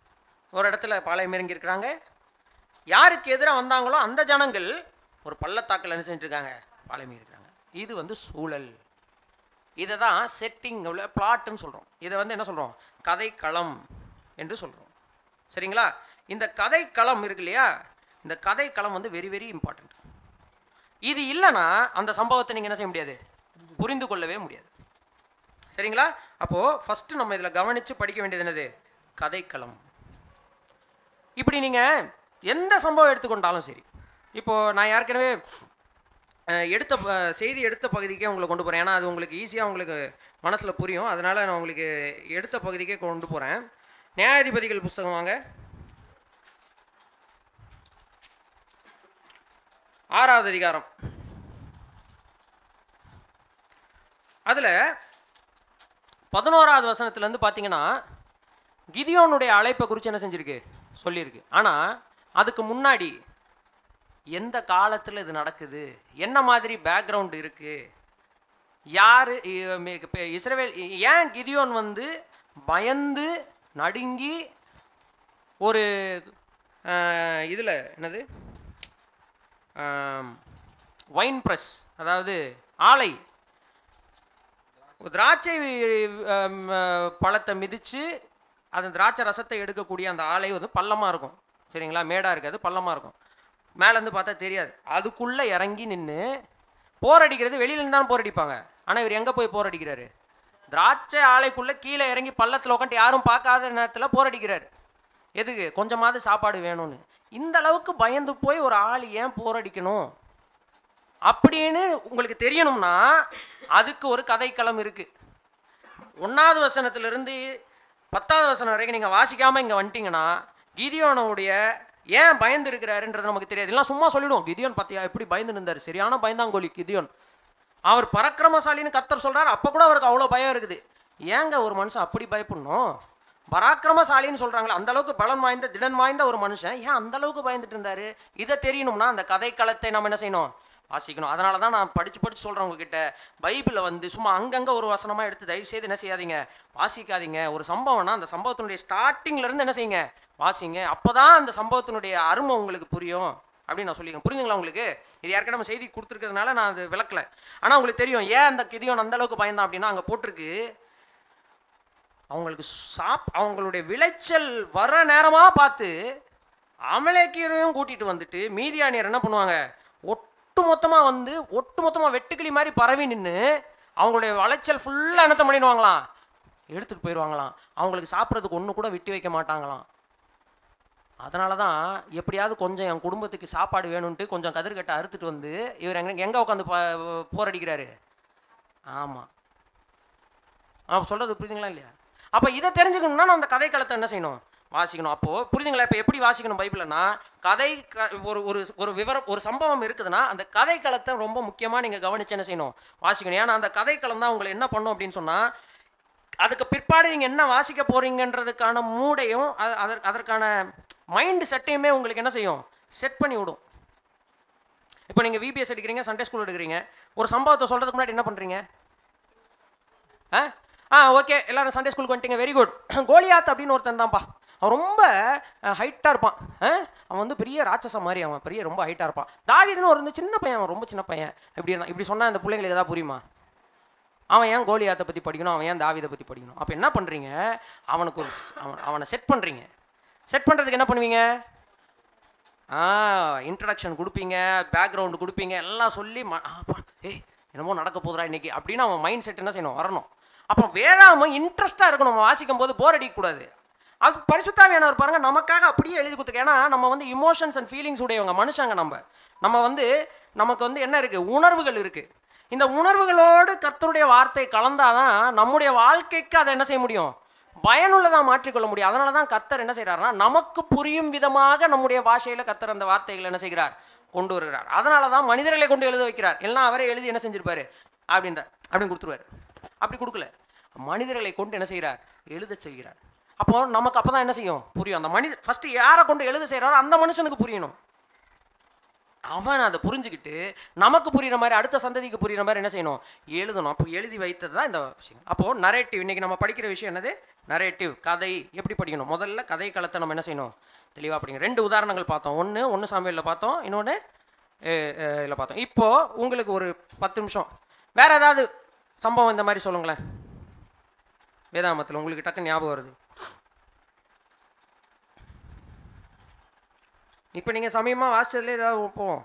A: ஒரு இடத்துல பாளையம் இறங்கி இருக்கிறாங்க யாருக்கு எதிராக வந்தாங்களோ அந்த ஜனங்கள் ஒரு பள்ளத்தாக்கில் என்ன செஞ்சுருக்காங்க பாளையம் இருக்கிறாங்க இது வந்து சூழல் இதை தான் செட்டிங் பிளாட்டுன்னு சொல்கிறோம் இதை வந்து என்ன சொல்கிறோம் கதைக்களம் என்று சொல்கிறோம் சரிங்களா இந்த கதைக்களம் இருக்கு இல்லையா இந்த கதைக்களம் வந்து வெரி வெரி இம்பார்ட்டண்ட் இது இல்லைன்னா அந்த சம்பவத்தை நீங்கள் என்ன செய்ய முடியாது புரிந்து கொள்ளவே முடியாது சரிங்களா அப்போது ஃபஸ்ட்டு நம்ம இதில் கவனித்து படிக்க வேண்டியது என்னது கதைக்களம் இப்படி நீங்கள் எந்த சம்பவம் எடுத்துக்கொண்டாலும் சரி இப்போது நான் ஏற்கனவே அஹ், எடுத்த ப- செய்தி எடுத்த பகுதிக்கே உங்களை கொண்டு போகிறேன் ஏன்னா அது உங்களுக்கு ஈஸியாக உங்களுக்கு மனசில் புரியும் அதனால் நான் உங்களுக்கு எடுத்த பகுதிக்கே கொண்டு போகிறேன் நியாயாதிபதிகள் புஸ்தகம் வாங்க ஆறாவது அதிகாரம் அதில் பதினோராவது வசனத்துலேருந்து பார்த்தீங்கன்னா கிதியோனுடைய அழைப்பை குறித்து என்ன செஞ்சிருக்கு சொல்லியிருக்கு ஆனால் அதுக்கு முன்னாடி எந்த காலத்தில் இது நடக்குது என்ன மாதிரி பேக்ரவுண்ட் இருக்குது யார் இஸ்ரவேல் ஏன் கிதியோன் வந்து பயந்து நடுங்கி ஒரு இதில் என்னது ஒயின் ப்ரெஸ் அதாவது ஆலை திராட்சை ஆம், அஹ், பழத்தை மிதித்து அந்த திராட்சை ரசத்தை எடுக்கக்கூடிய அந்த ஆலை வந்து பள்ளமாக இருக்கும் சரிங்களா மேடாக இருக்காது பள்ளமாக இருக்கும் மேலேருந்து பார்த்தா தெரியாது அதுக்குள்ளே இறங்கி நின்று போர் அடிக்கிறது வெளியிலேருந்து தான் போர் அடிப்பாங்க ஆனால் இவர் எங்கே போய் போர் அடிக்கிறாரு திராட்சை ஆலைக்குள்ளே கீழே இறங்கி பள்ளத்தில் உட்காந்து யாரும் பார்க்காத நேரத்தில் போர் அடிக்கிறாரு எதுக்கு கொஞ்சமாவது சாப்பாடு வேணும்னு இந்த அளவுக்கு பயந்து போய் ஒரு ஆள் ஏன் போர் அடிக்கணும் அப்படின்னு உங்களுக்கு தெரியணும்னா அதுக்கு ஒரு கதைக்களம் இருக்குது ஒன்றாவது வசனத்திலிருந்து பத்தாவது வசனம் வரைக்கும் நீங்கள் வாசிக்காமல் இங்கே வந்துட்டீங்கன்னா கிதியோனுடைய ஏன் பயந்து இருக்கிறாருன்றது நமக்கு தெரியாது எல்லாம் சும்மா சொல்லிடுவோம் கிதியோன் பார்த்தியா எப்படி பயந்து நின்றார் சரியான பயந்தாங்கோலி கிதியோன் அவர் பராக்கிரமசாலின்னு கர்த்தர் சொல்கிறார் அப்போ கூட அவருக்கு அவ்வளோ பயம் இருக்குது ஏங்க ஒரு மனுஷன் அப்படி பயப்படணும் பராக்கிரமசாலின்னு சொல்கிறாங்களே அந்த அளவுக்கு பலம் வாய்ந்த திடன் வாய்ந்த ஒரு மனுஷன் ஏன் அந்த அளவுக்கு பயந்துட்டு இருந்தாரு இதை தெரியணும்னா அந்த கதைக்களத்தை நம்ம என்ன செய்யணும் வாசிக்கணும் அதனால தான் நான் படித்து படித்து சொல்கிறேன் உங்ககிட்ட பைபிளில் வந்து சும்மா அங்கங்கே ஒரு வசனமாக எடுத்து தயவு செய்து என்ன செய்யாதீங்க வாசிக்காதீங்க ஒரு சம்பவம்னா அந்த சம்பவத்தினுடைய ஸ்டார்டிங்ல இருந்து என்ன செய்யுங்க வாசிங்க அப்போ தான் அந்த சம்பவத்தினுடைய அருமை உங்களுக்கு புரியும் அப்படின்னு நான் சொல்லிக்கிறேன் புரியுதுங்களா உங்களுக்கு இது ஏற்கனவே நம்ம செய்தி கொடுத்துருக்கிறதுனால நான் அது விளக்கல ஆனால் உங்களுக்கு தெரியும் ஏன் அந்த கிதியோன் அந்த அளவுக்கு பயந்தான் அப்படின்னா அங்கே போட்டிருக்கு அவங்களுக்கு சாப் அவங்களுடைய விளைச்சல் வர நேரமாக பார்த்து அமலேக்கியரையும் கூட்டிகிட்டு வந்துட்டு மீதியானியர் என்ன பண்ணுவாங்க ஒட்டு மொத்தமாக வந்து ஒட்டு மொத்தமாக வெட்டுக்கிளி மாதிரி பரவி நின்று அவங்களுடைய விளைச்சல் ஃபுல்லாக என்னத்த பண்ணிடுவாங்களாம் எடுத்துகிட்டு போயிடுவாங்களாம் அவங்களுக்கு சாப்பிட்றதுக்கு ஒன்று கூட விட்டு வைக்க மாட்டாங்களாம் அதனால தான் எப்படியாவது கொஞ்சம் என் குடும்பத்துக்கு சாப்பாடு வேணும்ன்ட்டு கொஞ்சம் கதிர்கட்டை அறுத்துட்டு வந்து இவர் எங்கே எங்கே உட்காந்து போரடிக்கிறாரு ஆமாம் நான் சொல்கிறது புரியுதுங்களா இல்லையா அப்போ இதை தெரிஞ்சுக்கணும்னா நம்ம அந்த கதை களத்தை என்ன செய்யணும் வாசிக்கணும் அப்போது புரியுதுங்களா இப்போ எப்படி வாசிக்கணும் பைபிள்னா கதை க ஒரு ஒரு ஒரு விவரம் ஒரு சம்பவம் இருக்குதுன்னா அந்த கதை களத்தை ரொம்ப முக்கியமாக நீங்கள் கவனிச்சு என்ன செய்யணும் வாசிக்கணும் ஏன்னா அந்த கதை களம் தான் உங்களை என்ன பண்ணும் அப்படின்னு சொன்னால் அதுக்கு பிற்பாடு நீங்கள் என்ன வாசிக்க போகிறீங்கன்றதுக்கான மூடையும் அது அதற் அதற்கான மைண்ட் செட்டையுமே உங்களுக்கு என்ன செய்யும் செட் பண்ணி விடும் இப்போ நீங்கள் விபிஎஸ் எடுக்கிறீங்க சண்டே ஸ்கூல் எடுக்கிறீங்க ஒரு சம்பவத்தை சொல்கிறதுக்கு முன்னாடி என்ன பண்ணுறீங்க ஆ ஆ ஓகே எல்லாரும் சண்டே ஸ்கூலுக்கு வந்துட்டீங்க வெரி குட் கோலியாத் அப்படின்னு ஒருத்தன் தான்ப்பா அவன் ரொம்ப ஹைட்டாக இருப்பான் ஆ? அவன் வந்து பெரிய ராட்சசம் மாதிரி அவன் பெரிய ரொம்ப ஹைட்டாக இருப்பான் தாவீதுன்னு ஒரு வந்து சின்ன பையன் அவன் ரொம்ப சின்ன பையன் இப்படி இப்படி சொன்னால் அந்த பிள்ளைங்களுக்கு ஏதாவது புரியுமா அவன் ஏன் கோலியாத்தை பற்றி படிக்கணும் அவன் ஏன் தாவீதை பற்றி படிக்கணும் அப்போ என்ன பண்ணுறீங்க அவனுக்கு ஒரு ஸ்- அவன் அவனை செட் பண்ணுறீங்க செட் பண்ணுறதுக்கு என்ன பண்ணுவீங்க ஆ இன்ட்ரடக்ஷன் கொடுப்பீங்க பேக்ரவுண்டு கொடுப்பீங்க எல்லாம் சொல்லி ம ஆ, அப்பா, ஏய் என்னமோ நடக்க போகுதுடா இன்னைக்கு அப்படின்னு அவன் மைண்ட் செட் என்ன செய்யணும் வரணும் அப்போ வேதாமம் இன்ட்ரெஸ்ட்டாக இருக்கணும் நம்ம வாசிக்கும் போது போர் அடிக்கக்கூடாது அது பரிசுத்தாவியானவர் பாருங்க நமக்காக அப்படியே எழுதி கொடுத்துருக்கு ஏன்னா நம்ம வந்து இமோஷன்ஸ் அண்ட் ஃபீலிங்ஸ் உடையவங்க மனுஷங்க நம்ம நம்ம வந்து நமக்கு வந்து என்ன இருக்குது உணர்வுகள் இருக்குது இந்த உணர்வுகளோடு கர்த்தருடைய வார்த்தை கலந்தாதான் நம்முடைய வாழ்க்கைக்கு அதை என்ன செய்ய முடியும் பயனுள்ளதாக மாற்றிக்கொள்ள முடியும் அதனால தான் கர்த்தர் என்ன செய்கிறாருன்னா நமக்கு புரியும் விதமாக நம்முடைய பாஷையில் கர்த்தர் அந்த வார்த்தைகளை என்ன செய்கிறார் கொண்டு வருகிறார் அதனால தான் மனிதர்களை கொண்டு எழுத வைக்கிறார் எல்லாம் அவரே எழுதி என்ன செஞ்சிருப்பாரு அப்படின்ற அப்படின்னு கொடுத்துருவாரு அப்படி கொடுக்கல மனிதர்களை கொண்டு என்ன செய்கிறார் எழுத செய்கிறார் அப்போ நமக்கு அப்போ தான் என்ன செய்யும் புரியும் அந்த மனித ஃபஸ்ட்டு யாரை கொண்டு எழுத செய்கிறாரோ அந்த மனுஷனுக்கு புரியணும் அவன் அதை புரிஞ்சுக்கிட்டு நமக்கு புரியுற மாதிரி அடுத்த சந்ததிக்கு புரியுற மாதிரி என்ன செய்யணும் எழுதணும் அப்போ எழுதி வைத்தது தான் இந்த விஷயம் அப்போது நரேட்டிவ் இன்னைக்கு நம்ம படிக்கிற விஷயம் என்னது நரேட்டிவ் கதை எப்படி படிக்கணும் முதல்ல கதை களத்தை நம்ம என்ன செய்யணும் தெளிவாக படிக்கணும் ரெண்டு உதாரணங்கள் பார்த்தோம் ஒன்று ஒன்று சாமியில் பார்த்தோம் இன்னொன்று இதில் பார்த்தோம் இப்போது உங்களுக்கு ஒரு பத்து நிமிஷம் வேற ஏதாவது சம்பவம் இந்த மாதிரி சொல்லுங்களேன் வேதாமத்தில் உங்களுக்கு டக்குன்னு ஞாபகம் வருது இப்போ நீங்கள் சமயமாக வாசிச்சதுல ஏதாவது போவோம்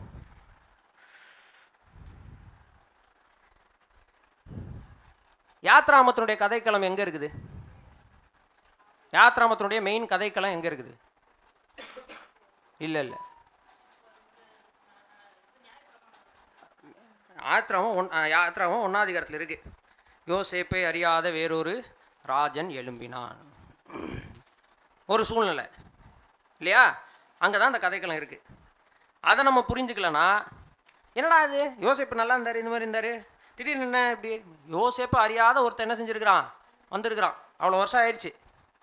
A: யாத்ராமத்தினுடைய கதைக்களம் எங்கே இருக்குது யாத்ராமத்தினுடைய மெயின் கதைக்களம் எங்கே இருக்குது இல்லை இல்லை யாத்ராவும் ஒன் யாத்ராவும் ஒன்னாதிகாரத்தில் இருக்கு யோசேப்பை அறியாத வேறொரு ராஜன் எழும்பினான் ஒரு சூழ்நிலை இல்லையா அங்கே தான் அந்த கதைக்களம் இருக்குது அதை நம்ம புரிஞ்சுக்கலனா என்னடா இது யோசேப்பு நல்லா இருந்தார் இந்த மாதிரி இருந்தார் திடீர்னு என்ன இப்படி யோசேப்பு அறியாத ஒருத்தன் என்ன செஞ்சுருக்கிறான் வந்திருக்கிறான் அவ்வளோ வருஷம் ஆயிடுச்சு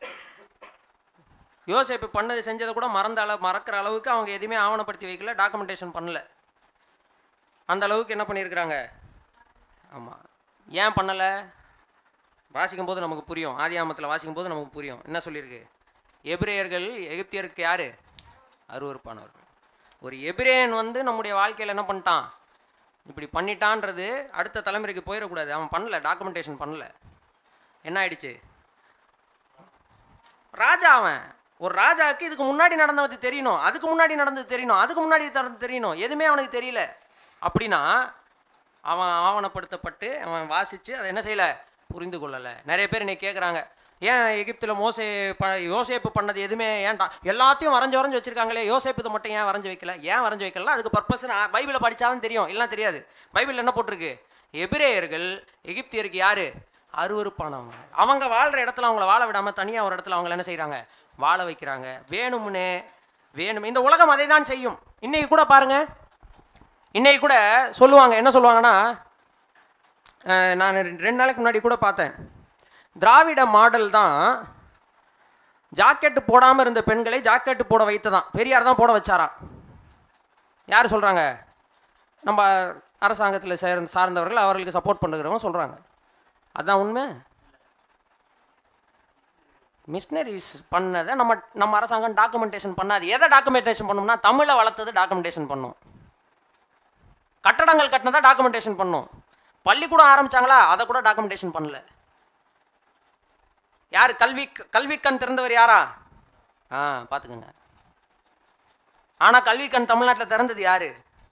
A: யோசேப்பு பண்ணது செஞ்சதை கூட மறந்த அளவு மறக்கிற அளவுக்கு அவங்க எதுவுமே ஆவணப்படுத்தி வைக்கல டாக்குமெண்டேஷன் பண்ணல அந்த அளவுக்கு என்ன பண்ணியிருக்கிறாங்க ஆமாம் ஏன் பண்ணலை வாசிக்கும் போது நமக்கு புரியும் ஆதியாமத்தில் வாசிக்கும் போது நமக்கு புரியும் என்ன சொல்லியிருக்கு எபிரேயர்கள் எகிப்தியருக்கு யார் அருவருப்பானவர்கள் ஒரு எபிரேயன் வந்து நம்முடைய வாழ்க்கையில் என்ன பண்ணிட்டான் இப்படி பண்ணிட்டான்றது அடுத்த தலைமுறைக்கு போயிடக்கூடாது அவன் பண்ணல டாக்குமெண்டேஷன் பண்ணல என்ன ஆயிடுச்சு ராஜா அவன் ஒரு ராஜாவுக்கு இதுக்கு முன்னாடி நடந்தது தெரியணும் அதுக்கு முன்னாடி நடந்தது தெரியணும் அதுக்கு முன்னாடி நடந்தது தெரியணும் எதுவுமே அவனுக்கு தெரியல அப்படின்னா அவன் ஆவணப்படுத்தப்பட்டு அவன் வாசித்து அதை என்ன செய்யலை புரிந்து கொள்ளலை நிறைய பேர் இன்னைக்கு கேட்குறாங்க ஏன் எகிப்தில் மோசே ப யோசேப்பு பண்ணது எதுவுமே ஏன்டா எல்லாத்தையும் வரைஞ்சு வரைஞ்சு வச்சிருக்காங்களே யோசேப்பு இதை மட்டும் ஏன் வரைஞ்சு வைக்கல ஏன் வரைஞ்சு வைக்கல அதுக்கு பர்பஸ் பைபிளை படித்தாலும் தெரியும் எல்லாம் தெரியாது பைபிள் என்ன போட்டிருக்கு எபிரேயர்கள் எகிப்தியருக்கு யாரு அருவருப்பானவங்க அவங்க வாழ்கிற இடத்துல அவங்கள வாழ விடாமல் தனியாக ஒரு இடத்துல அவங்கள என்ன செய்கிறாங்க வாழ வைக்கிறாங்க வேணும்னே வேணும் இந்த உலகம் அதை தான் செய்யும் இன்னைக்கு கூட பாருங்க இன்னைக்கு கூட சொல்லுவாங்க என்ன சொல்லுவாங்கன்னா அஹ், நான் ரெண்டு ரெண்டு நாளைக்கு முன்னாடி கூட பார்த்தேன் திராவிட மாடல் தான் ஜாக்கெட்டு போடாமல் இருந்த பெண்களை ஜாக்கெட்டு போட வைத்ததான் பெரியார் தான் போட வச்சாராம் யார் சொல்கிறாங்க நம்ம அரசாங்கத்தில் சேர்ந்த சார்ந்தவர்கள் அவர்களுக்கு சப்போர்ட் பண்ணுகிறவங்க சொல்கிறாங்க அதான் உண்மை மிஷினரிஸ் பண்ணதை நம்ம நம்ம அரசாங்கம் டாக்குமெண்டேஷன் பண்ணாது எதை டாக்குமெண்டேஷன் பண்ணோம்னா தமிழை வளர்த்தது டாக்குமெண்டேஷன் பண்ணும் கட்டடங்கள் கட்டினதை டாக்குமெண்டேஷன் பண்ணும் பள்ளிக்கூடம் ஆரம்பிச்சாங்களா அதை கூட டாக்குமெண்டேஷன் பண்ணல யார் கல்வி கல்விக்கண் திறந்தவர் யாரா ஆ பார்த்துக்கோங்க ஆனால் கல்விக்கண் தமிழ்நாட்டில் திறந்தது யாரு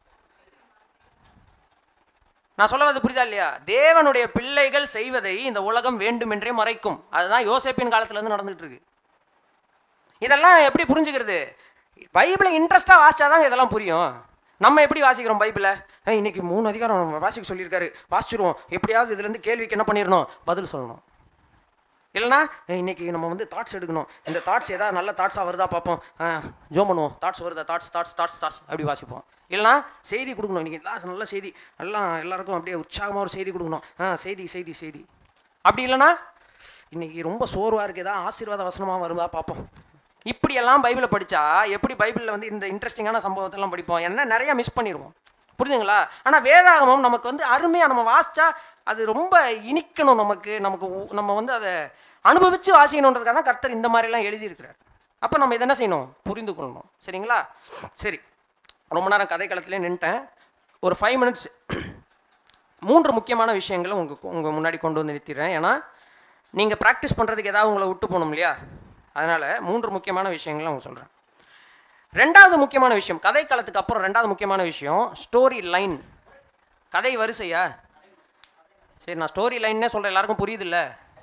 A: நான் சொல்லுவது புரியுதா இல்லையா தேவனுடைய பிள்ளைகள் செய்வதை இந்த உலகம் வேண்டுமென்றே மறைக்கும் அதுதான் யோசேப்பின் காலத்துல இருந்து நடந்துட்டு இருக்கு இதெல்லாம் எப்படி புரிஞ்சுக்கிறது பைபிளை இன்ட்ரெஸ்டாக வாசிச்சாதாங்க இதெல்லாம் புரியும் நம்ம எப்படி வாசிக்கிறோம் பைபிளை ஏய், இன்னைக்கு மூணு அதிகாரம் வாசிக்க சொல்லியிருக்காரு வாசிச்சிருவோம் எப்படியாவது இதுலேருந்து கேள்விக்கு என்ன பண்ணிடணும் பதில் சொல்லணும் இல்லைனா ஏய், இன்னைக்கு நம்ம வந்து தாட்ஸ் எடுக்கணும் இந்த தாட்ஸ் ஏதாவது நல்ல தாட்ஸாக வருதா பார்ப்போம் ஜோ பண்ணுவோம் தாட்ஸ் வருதா தாட்ஸ் தாட்ஸ் தாட்ஸ் தாட்ஸ் அப்படி வாசிப்போம் இல்லைனா செய்தி கொடுக்கணும் இன்னைக்கு லாஸ்ட் நல்ல செய்தி எல்லாம் எல்லாருக்கும் அப்படியே உற்சாகமாக ஒரு செய்தி கொடுக்கணும் ஆ செய்தி செய்தி செய்தி அப்படி இல்லைனா இன்னைக்கு ரொம்ப சோர்வாக இருக்கு ஏதாவது ஆசீர்வாத வசனமாக வருதா பார்ப்போம் இப்படியெல்லாம் பைபிளை படித்தா எப்படி பைபிளில் வந்து இந்த இன்ட்ரெஸ்டிங்கான சம்பவத்தெல்லாம் படிப்போம் என்ன நிறைய மிஸ் பண்ணிடுவோம் புரிஞ்சுங்களா ஆனால் வேதாகமம் நமக்கு வந்து அருமையாக நம்ம வாசிச்சா அது ரொம்ப இனிக்கணும் நமக்கு நமக்கு உ- நம்ம வந்து அதை அனுபவித்து வாசிக்கணுன்றதுக்காக தான் கர்த்தர் இந்த மாதிரிலாம் எழுதியிருக்கிறார் அப்போ நம்ம இதை என்ன செய்யணும் புரிந்து கொள்ளணும் சரிங்களா சரி ரொம்ப நேரம் கதை களத்திலே நின்ட்டேன் ஒரு ஃபைவ் மினிட்ஸ் மூன்று முக்கியமான விஷயங்களை உங்கள் உங்கள் முன்னாடி கொண்டு வந்து நிறுத்திடுறேன் ஏன்னா நீங்கள் ப்ராக்டிஸ் பண்ணுறதுக்கு ஏதாவது உங்களை விட்டு போகணும் இல்லையா அதனால் மூன்று முக்கியமான விஷயங்களை அவங்க சொல்கிறேன் ரெண்டாவது முக்கியமான விஷயம் கதை காலத்துக்கு அப்புறம் ரெண்டாவது முக்கியமான விஷயம் ஸ்டோரி லைன் கதை வரிசையா சரி நான் ஸ்டோரி லைன்னே சொல்கிறேன் எல்லாருக்கும் புரியுதுல்ல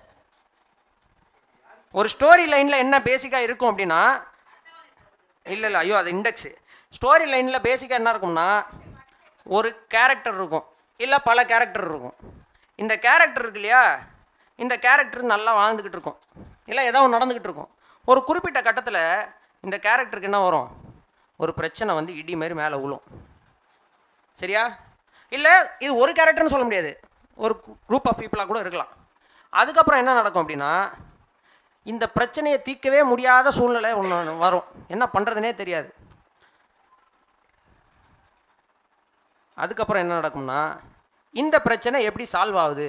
A: ஒரு ஸ்டோரி லைனில் என்ன பேசிக்காக இருக்கும் அப்படின்னா இல்லை இல்லை ஐயோ அது இண்டெக்ஸு ஸ்டோரி லைனில் பேசிக்காக என்ன இருக்கும்னா ஒரு கேரக்டர் இருக்கும் இல்லை பல கேரக்டர் இருக்கும் இந்த கேரக்டர் இருக்கு இல்லையா இந்த கேரக்டர் நல்லா வாழ்ந்துக்கிட்டு இருக்கும் இல்லை ஏதோ ஒன்று நடந்துக்கிட்டு இருக்கும் ஒரு குறிப்பிட்ட கட்டத்தில் இந்த கேரக்டருக்கு என்ன வரும் ஒரு பிரச்சனை வந்து இடி மாதிரி மேலே விழும் சரியா இல்லை இது ஒரு கேரக்டர்னு சொல்ல முடியாது ஒரு குரூப் ஆஃப் பீப்புளாக கூட இருக்கலாம் அதுக்கப்புறம் என்ன நடக்கும் அப்படின்னா இந்த பிரச்சனையை தீர்க்கவே முடியாத சூழ்நிலை ஒன்று வரும் என்ன பண்ணுறதுனே தெரியாது அதுக்கப்புறம் என்ன நடக்கும்னா இந்த பிரச்சனை எப்படி சால்வ் ஆகுது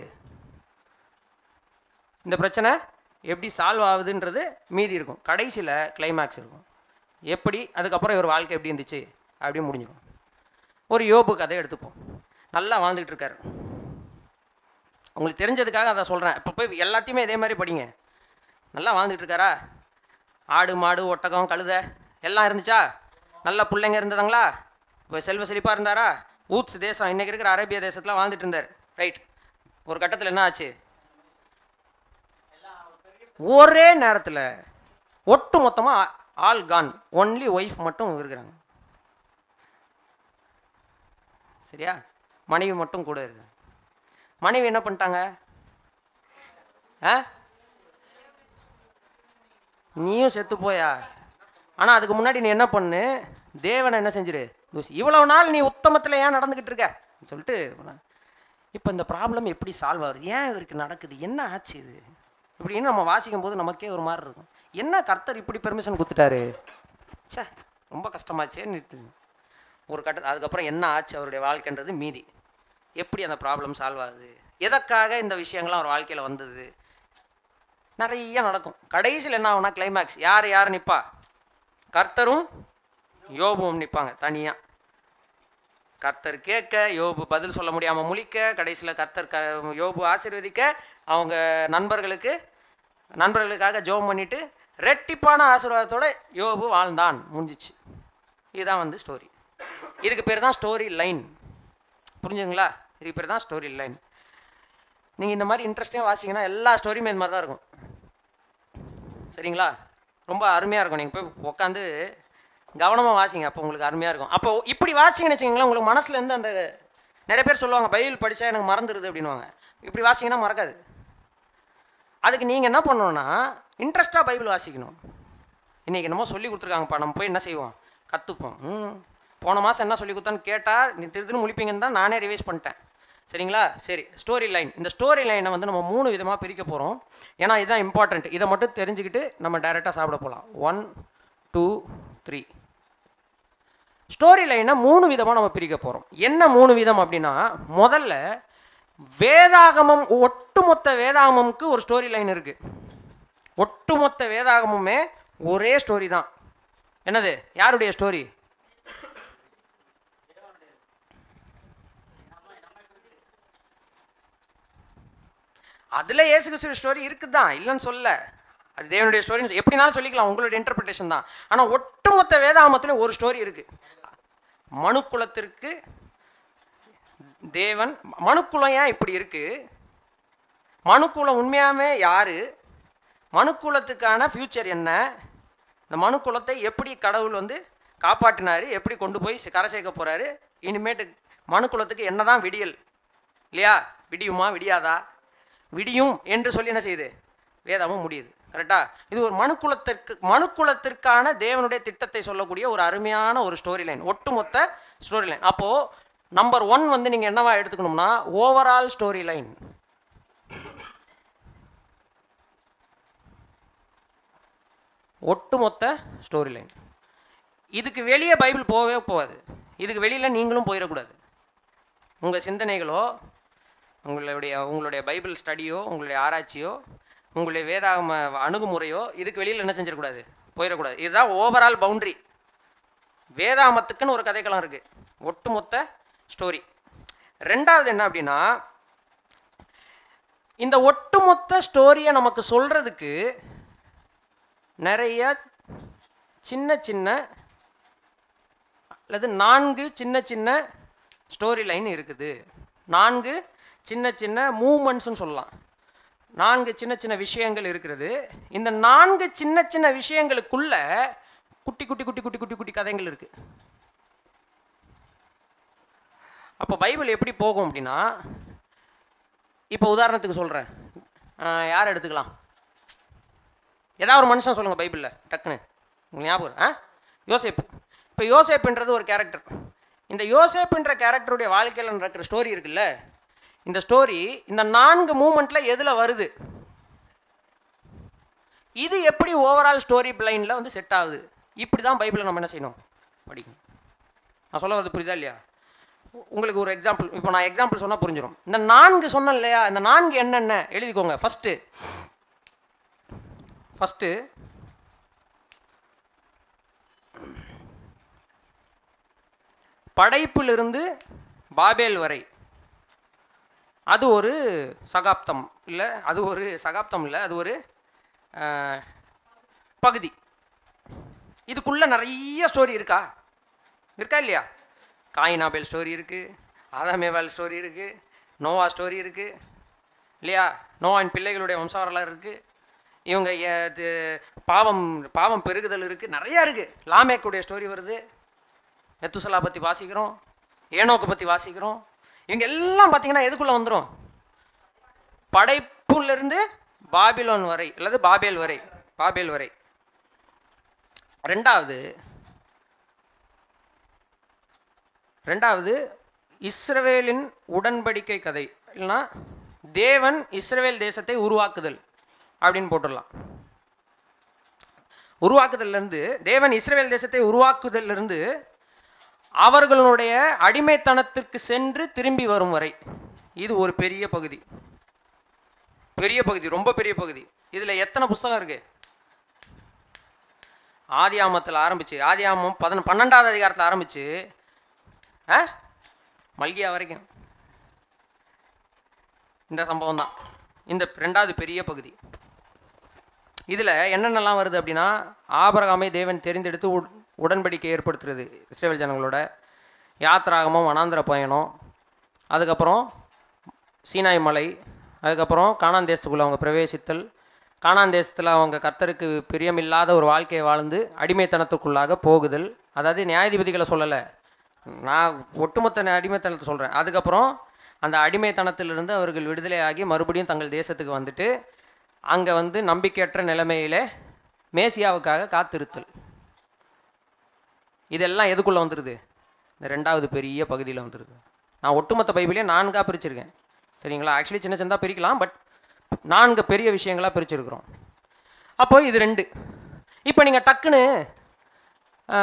A: இந்த பிரச்சனை எப்படி சால்வ் ஆகுதுன்றது மீதி இருக்கும் கடைசியில் கிளைமேக்ஸ் இருக்கும் எப்படி அதுக்கப்புறம் இவர் வாழ்க்கை எப்படி இருந்துச்சு அப்படின்னு முடிஞ்சிடும் ஒரு யோபு கதை எடுத்துப்போம் நல்லா வாழ்ந்துட்டு இருக்காரு உங்களுக்கு தெரிஞ்சதுக்காக அதை சொல்கிறேன் இப்போ போய் எல்லாத்தையுமே இதே மாதிரி படிங்க நல்லா வாழ்ந்துட்டு இருக்காரா ஆடு மாடு ஒட்டகம் கழுதை எல்லாம் இருந்துச்சா நல்ல பிள்ளைங்க இருந்ததுங்களா இப்போ செல்வ செழிப்பாக இருந்தாரா ஊத்ஸ் தேசம் இன்றைக்கி இருக்கிற அரேபிய தேசத்தில் வாழ்ந்துட்டு இருந்தார் ரைட் ஒரு கட்டத்தில் என்ன ஆச்சு ஒரே நேரத்தில் ஒட்டு மொத்தமாக ஆல் கான் ஒன்லி ஒய்ஃப் மட்டும் இருக்கிறாங்க சரியா மனைவி மட்டும் கூட இருக்கு மனைவி என்ன பண்ணிட்டாங்க ஆ நீயும் செத்து போயா ஆனால் அதுக்கு முன்னாடி நீ என்ன பண்ணு தேவனை என்ன செஞ்சிரு தூசி இவ்வளவு நாள் நீ உத்தமத்தில் ஏன் நடந்துக்கிட்டு இருக்க சொல்லிட்டு இப்போ இந்த ப்ராப்ளம் எப்படி சால்வ் ஆகுது ஏன் இவருக்கு நடக்குது என்ன ஆச்சு இது இப்படின்னு நம்ம வாசிக்கும் போது நமக்கே ஒரு மாதிரி இருக்கும் என்ன கர்த்தர் இப்படி பெர்மிஷன் கொடுத்துட்டாரு ச்சே ரொம்ப கஷ்டமாச்சே நிறுத்து ஒரு கட்ட அதுக்கப்புறம் என்ன ஆச்சு அவருடைய வாழ்க்கைன்றது மீதி எப்படி அந்த ப்ராப்ளம் சால்வ் ஆகுது எதற்காக இந்த விஷயங்கள்லாம் அவர் வாழ்க்கையில் வந்தது நிறைய நடக்கும் கடைசியில் என்ன ஆகும்னா கிளைமேக்ஸ் யார் யார் நிற்பா கர்த்தரும் யோபுவும் நிற்பாங்க தனியாக கர்த்தர் கேட்க யோபு பதில் சொல்ல முடியாமல் முழிக்க கடைசியில் கர்த்தர் க யோபு ஆசீர்வதிக்க அவங்க நண்பர்களுக்கு நண்பர்களுக்காக ஜெபம் பண்ணிட்டு ரெட்டிப்பான ஆசீர்வாதத்தோட யோபு வாழ்ந்தான் முடிஞ்சிச்சு இதுதான் வந்து ஸ்டோரி இதுக்கு பேர் தான் ஸ்டோரி லைன் புரிஞ்சுங்களா இதுக்கு பேர் தான் ஸ்டோரி லைன் நீங்கள் இந்த மாதிரி இன்ட்ரெஸ்டிங்காக வாசிங்கன்னா எல்லா ஸ்டோரியுமே இந்த மாதிரி தான் இருக்கும் சரிங்களா ரொம்ப அருமையாக இருக்கும் நீங்கள் போய் உட்காந்து கவனமாக வாசிங்க அப்போ உங்களுக்கு அருமையாக இருக்கும் அப்போ இப்படி வாசிங்கன்னு வச்சுக்கோங்களேன் உங்களுக்கு மனசுல இருந்து அந்த நிறைய பேர் சொல்லுவாங்க பைபிள் படித்தா எனக்கு மறந்துடுது அப்படின்வாங்க இப்படி வாசிங்கன்னா மறக்காது அதுக்கு நீங்கள் என்ன பண்ணணும்னா இன்ட்ரெஸ்ட்டாக பைபிள் வாசிக்கணும் இன்றைக்கி என்னமோ சொல்லி கொடுத்துருக்காங்கப்பா நம்ம போய் என்ன செய்வோம் கற்றுப்போம் ம் போன மாதம் என்ன சொல்லி கொடுத்தான்னு கேட்டால் நீ திருதுன்னு முழிப்பீங்கன்னு தான் நானே ரிவைஸ் பண்ணிட்டேன் சரிங்களா சரி ஸ்டோரி லைன் இந்த ஸ்டோரி லைனை வந்து நம்ம மூணு விதமாக பிரிக்க போகிறோம் ஏன்னா இதுதான் இம்பார்ட்டண்ட் இதை மட்டும் தெரிஞ்சுக்கிட்டு நம்ம டைரெக்டாக சாப்பிட போகலாம் ஒன் டூ த்ரீ ஸ்டோரி லைனை மூணு விதமாக நம்ம பிரிக்க போகிறோம் என்ன மூணு விதம் அப்படின்னா முதல்ல வேதாகமம் ஒட்டுமொத்த வேதாகமம்க்கு ஒரு ஸ்டோரி லைன் இருக்குது ஒட்டுமொத்த வேதாகமுமே ஒரே ஸ்டோரி தான் என்னது யாருடைய ஸ்டோரி அதில் இயேசு கிறிஸ்துவ ஸ்டோரி இருக்குது தான் இல்லைன்னு சொல்ல அது தேவனுடைய ஸ்டோரி எப்படினாலும் சொல்லிக்கலாம் உங்களுடைய இன்டர்பிரிட்டேஷன் தான் ஆனால் ஒட்டுமொத்த வேதாகமத்துலேயும் ஒரு ஸ்டோரி இருக்குது மனுக்குலத்திற்கு தேவன் மனுக்குலம் ஏன் இப்படி இருக்குது மனுக்குலம் உண்மையாமே யார் மனுக்குலத்துக்கான ஃப்யூச்சர் என்ன இந்த மனுக்குலத்தை எப்படி கடவுள் வந்து காப்பாற்றினாரு எப்படி கொண்டு போய் சி- கரை சேர்க்க போகிறாரு இனிமேட்டு மனுக்குலத்துக்கு என்னதான் விடியல் இல்லையா விடியுமா விடியாதா விடியும் என்று சொல்லி என்ன செய்யுது வேதமும் முடியுது கரெக்டா இது ஒரு மனுக்குலத்திற்கு மனுக்குலத்திற்கான தேவனுடைய திட்டத்தை சொல்லக்கூடிய ஒரு அருமையான ஒரு ஸ்டோரி லைன் ஒட்டுமொத்த ஸ்டோரி லைன் அப்போது நம்பர் ஒன் வந்து நீங்கள் என்னவா எடுத்துக்கணும்னா ஓவரால் ஸ்டோரி லைன் ஒட்டுமொத்த ஸ்டோரி லைன் இதுக்கு வெளியே பைபிள் போகவே போகாது இதுக்கு வெளியில் நீங்களும் போயிடக்கூடாது உங்கள் சிந்தனைகளோ உங்களுடைய உங்களுடைய பைபிள் ஸ்டடியோ உங்களுடைய ஆராய்ச்சியோ உங்களுடைய வேதாகம அணுகுமுறையோ இதுக்கு வெளியில் என்ன செஞ்சிடக்கூடாது போயிடக்கூடாது இதுதான் ஓவரால் பவுண்ட்ரி வேதாமத்துக்குன்னு ஒரு கதைக்களம் இருக்குது ஒட்டுமொத்த ஸ்டோரி ரெண்டாவது என்ன அப்படின்னா இந்த ஒட்டுமொத்த ஸ்டோரியை நமக்கு சொல்கிறதுக்கு நிறைய சின்ன சின்ன அல்லது நான்கு சின்ன சின்ன ஸ்டோரி லைன் இருக்குது நான்கு சின்ன சின்ன மூமெண்ட்ஸ்னு சொல்லலாம் நான்கு சின்ன சின்ன விஷயங்கள் இருக்கிறது இந்த நான்கு சின்ன சின்ன விஷயங்களுக்குள்ள குட்டி குட்டி குட்டி குட்டி குட்டி குட்டி கதைகள் இருக்கு அப்போ பைபிள் எப்படி போகும் அப்படின்னா இப்போ உதாரணத்துக்கு சொல்கிறேன் யார் எடுத்துக்கலாம் ஏதாவது ஒரு மனுஷன் சொல்லுங்கள் பைபிளில் டக்குன்னு உங்களுக்கு ஞாபகம் ஆ யோசேப்பு இப்போ யோசேப்புன்றது ஒரு கேரக்டர் இந்த யோசேப்புன்ற கேரக்டருடைய வாழ்க்கையில் நடக்கிற ஸ்டோரி இருக்குல்ல இந்த ஸ்டோரி இந்த நான்கு மூமெண்ட்டில் எதில் வருது இது எப்படி ஓவரால் ஸ்டோரி பிளைனில் வந்து செட் ஆகுது இப்படி தான் பைபிளை நம்ம என்ன செய்யணும் படிக்கணும் நான் சொல்ல வரது புரியுதா இல்லையா உங்களுக்கு ஒரு எக்ஸாம்பிள் இப்போ நான் எக்ஸாம்பிள் சொன்னால் புரிஞ்சிடும் இந்த நான்கு சொன்னேன் இல்லையா இந்த நான்கு என்னென்ன எழுதிக்கோங்க ஃபஸ்ட்டு ஃபஸ்ட்டு படைப்பிலிருந்து பாபேல் வரை அது ஒரு சகாப்தம் இல்லை அது ஒரு சகாப்தம் இல்லை அது ஒரு அஹ், பகுதி இதுக்குள்ள நிறைய ஸ்டோரி இருக்கா இருக்கா இல்லையா காயினாபேல் ஸ்டோரி இருக்குது ஆதாமேவால் ஸ்டோரி இருக்குது நோவா ஸ்டோரி இருக்குது இல்லையா நோவான் பிள்ளைகளுடைய வம்சாவரலாறு இருக்குது இவங்க எ- இது பாவம் பாவம் பெருகுதல் இருக்குது நிறையா இருக்குது லாமேக்குடைய ஸ்டோரி வருது மெத்துசலா பற்றி வாசிக்கிறோம் ஏனோக்கு பற்றி வாசிக்கிறோம் இவங்க எல்லாம் பார்த்தீங்கன்னா எதுக்குள்ளே வந்துடும் படைப்புலேருந்து பாபிலோன் வரை அல்லது பாபேல் வரை பாபேல் வரை ரெண்டாவது ரெண்டாவது இஸ்ரவேலின் உடன்படிக்கை கதை இல்லைன்னா தேவன் இஸ்ரவேல் தேசத்தை உருவாக்குதல் அப்படின்னு போட்டுடலாம் உருவாக்குதல்லேருந்து தேவன் இஸ்ரவேல் தேசத்தை உருவாக்குதலிருந்து அவர்களுடைய அடிமைத்தனத்திற்கு சென்று திரும்பி வரும் வரை இது ஒரு பெரிய பகுதி பெரிய பகுதி ரொம்ப பெரிய பகுதி இதில் எத்தனை புஸ்தகம் இருக்கு ஆதியாமத்தில் ஆரம்பிச்சு ஆதியாமம் பதின பன்னெண்டாவது அதிகாரத்தில் ஆரம்பிச்சு ஆ மல்கியா வரைக்கும் இந்த சம்பவம் தான் இந்த ரெண்டாவது பெரிய பகுதி இதில் என்னென்னலாம் வருது அப்படின்னா ஆபரகாமை தேவன் தெரிந்தெடுத்து உட்- உடன்படிக்கை ஏற்படுத்துறது இஸ்ரேல் ஜனங்களோட யாத்ராகமம் வனாந்திர பயணம் அதுக்கப்புறம் சீனாய் மலை அதுக்கப்புறம் கானான் தேசத்துக்குள்ளே அவங்க பிரவேசித்தல் கானான் தேசத்தில் அவங்க கர்த்தருக்கு பிரியமில்லாத ஒரு வாழ்க்கையை வாழ்ந்து அடிமைத்தனத்துக்குள்ளாக போகுதல் அதாவது நியாயாதிபதிகளை சொல்லலை நான் ஒட்டுமொத்த அடிமைத்தனத்தை சொல்கிறேன் அதுக்கப்புறம் அந்த அடிமைத்தனத்திலிருந்து அவர்கள் விடுதலையாகி மறுபடியும் தங்கள் தேசத்துக்கு வந்துட்டு அங்கே வந்து நம்பிக்கையற்ற நிலைமையிலே மேசியாவுக்காக காத்திருத்தல் இதெல்லாம் எதுக்குள்ளே வந்துடுது இந்த ரெண்டாவது பெரிய பகுதியில் வந்துடுது நான் ஒட்டுமொத்த பைபிளையும் நான்காக பிரிச்சிருக்கேன் சரிங்களா ஆக்சுவலி சின்ன சின்னதாக பிரிக்கலாம் பட் நான்கு பெரிய விஷயங்களாக பிரிச்சிருக்கிறோம் அப்போ இது ரெண்டு இப்போ நீங்கள் டக்குன்னு ஆ,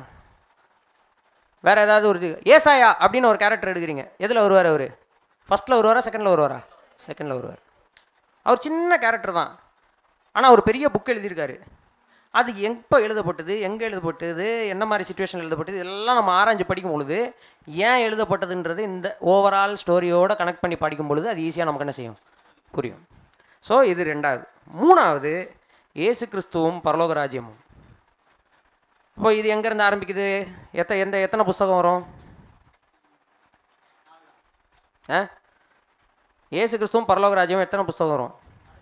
A: வேற ஏதாவது ஒரு இது ஏசாயா அப்படின்னு ஒரு கேரக்டர் எடுக்கிறீங்க எதில் வருவார் அவர் ஃபர்ஸ்ட்டில் வருவாரா செகண்டில் வருவாரா செகண்டில் வருவார் அவர் சின்ன கேரக்டர் தான் ஆனால் அவர் பெரிய புக் எழுதியிருக்காரு அது எப்போ எழுதப்பட்டது எங்கே எழுதப்பட்டது என்ன மாதிரி சுச்சுவேஷன் எழுதப்பட்டது இதெல்லாம் நம்ம ஆராய்ஞ்சு படிக்கும் பொழுது ஏன் எழுதப்பட்டதுன்றது இந்த ஓவரால் ஸ்டோரியோட கனெக்ட் பண்ணி படிக்கும் பொழுது அது ஈஸியாக நமக்கு என்ன செய்யும் புரியும் ஸோ இது ரெண்டாவது மூணாவது இயேசு கிறிஸ்துவும் பரலோக ராஜ்யமும் இப்போ இது எங்கேருந்து ஆரம்பிக்குது எத்த எந்த எத்தனை புஸ்தகம் வரும் ஆ இயேசு கிறிஸ்துவும் பரலோக ராஜ்யமும் எத்தனை புஸ்தகம் வரும்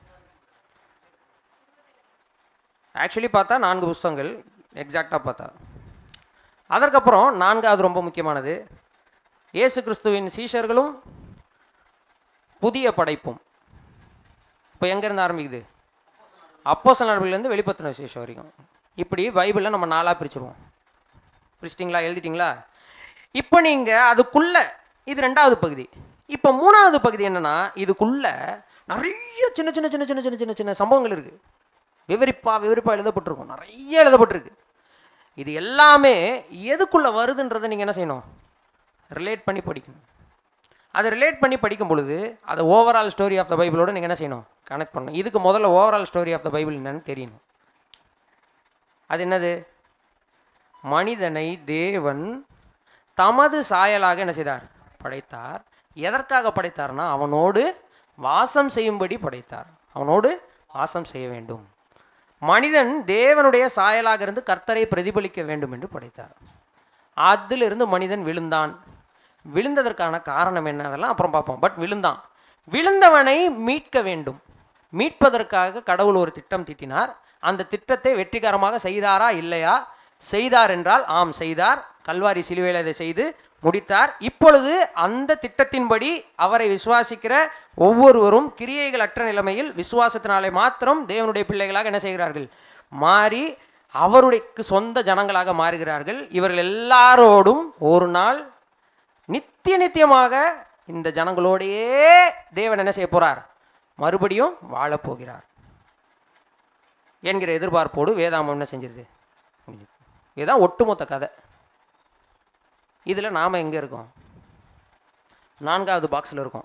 A: ஆக்சுவலி பார்த்தா நான்கு புஸ்தகங்கள் எக்ஸாக்டாக பார்த்தா அதற்கப்புறம் நான்காவது ரொம்ப முக்கியமானது இயேசு கிறிஸ்துவின் சீஷர்களும் புதிய படைப்பும் இப்போ எங்கேருந்து ஆரம்பிக்குது அப்போ நடவடிக்கைலேருந்து வெளிப்பத்தின விசேஷம் வரைக்கும் இப்படி பைபிளில் நம்ம நாலாக பிரிச்சிருவோம் பிரிச்சிட்டிங்களா எழுதிட்டிங்களா இப்போ நீங்கள் அதுக்குள்ள இது ரெண்டாவது பகுதி இப்போ மூணாவது பகுதி என்னன்னா இதுக்குள்ள நிறைய சின்ன சின்ன சின்ன சின்ன சின்ன சின்ன சின்ன சம்பவங்கள் இருக்குது விவரிப்பா விவரிப்பா எழுதப்பட்டிருக்கும் நிறைய எழுதப்பட்டிருக்கு இது எல்லாமே எதுக்குள்ளே வருதுன்றதை நீங்கள் என்ன செய்யணும் ரிலேட் பண்ணி படிக்கணும் அதை ரிலேட் பண்ணி படிக்கும் பொழுது அதை ஓவரால் ஸ்டோரி ஆஃப் த பைபிளோட நீங்கள் என்ன செய்யணும் கனெக்ட் பண்ணணும் இதுக்கு முதல்ல overall story of the Bible என்னன்னு தெரியணும் அது என்னது மனிதனை தேவன் தமது சாயலாக என்ன செய்தார் படைத்தார் எதற்காக படைத்தார்னா அவனோடு வாசம் செய்யும்படி படைத்தார் அவனோடு வாசம் செய்ய வேண்டும் மனிதன் தேவனுடைய சாயலாக இருந்து கர்த்தரை பிரதிபலிக்க வேண்டும் என்று படைத்தார் அதிலிருந்து மனிதன் விழுந்தான் விழுந்ததற்கான காரணம் என்ன அதெல்லாம் அப்புறம் பார்ப்போம் பட் விழுந்தான் விழுந்தவனை மீட்க வேண்டும் மீட்பதற்காக கடவுள் ஒரு திட்டம் தீட்டினார் அந்த திட்டத்தை வெற்றிகரமாக செய்தாரா இல்லையா செய்தார் என்றால் ஆம் செய்தார் கல்வாரி சிலுவையில் அதை செய்து முடித்தார் இப்பொழுது அந்த திட்டத்தின்படி அவரை விசுவாசிக்கிற ஒவ்வொருவரும் கிரியைகள் அற்ற நிலைமையில் விசுவாசத்தினாலே மாத்திரம் தேவனுடைய பிள்ளைகளாக என்ன செய்கிறார்கள் மாறி அவருடைய சொந்த ஜனங்களாக மாறுகிறார்கள் இவர்கள் எல்லாரோடும் ஒரு நாள் நித்திய நித்தியமாக இந்த ஜனங்களோடையே தேவன் என்ன செய்ய போறார் மறுபடியும் வாழப் போகிறார் என்கிற எதிர்பார்ப்போடு வேதாமம் என்ன செஞ்சிருது இதுதான் ஒட்டுமொத்த கதை இதில் நாம் எங்கே இருக்கோம் நான்காவது பாக்ஸில் இருக்கும்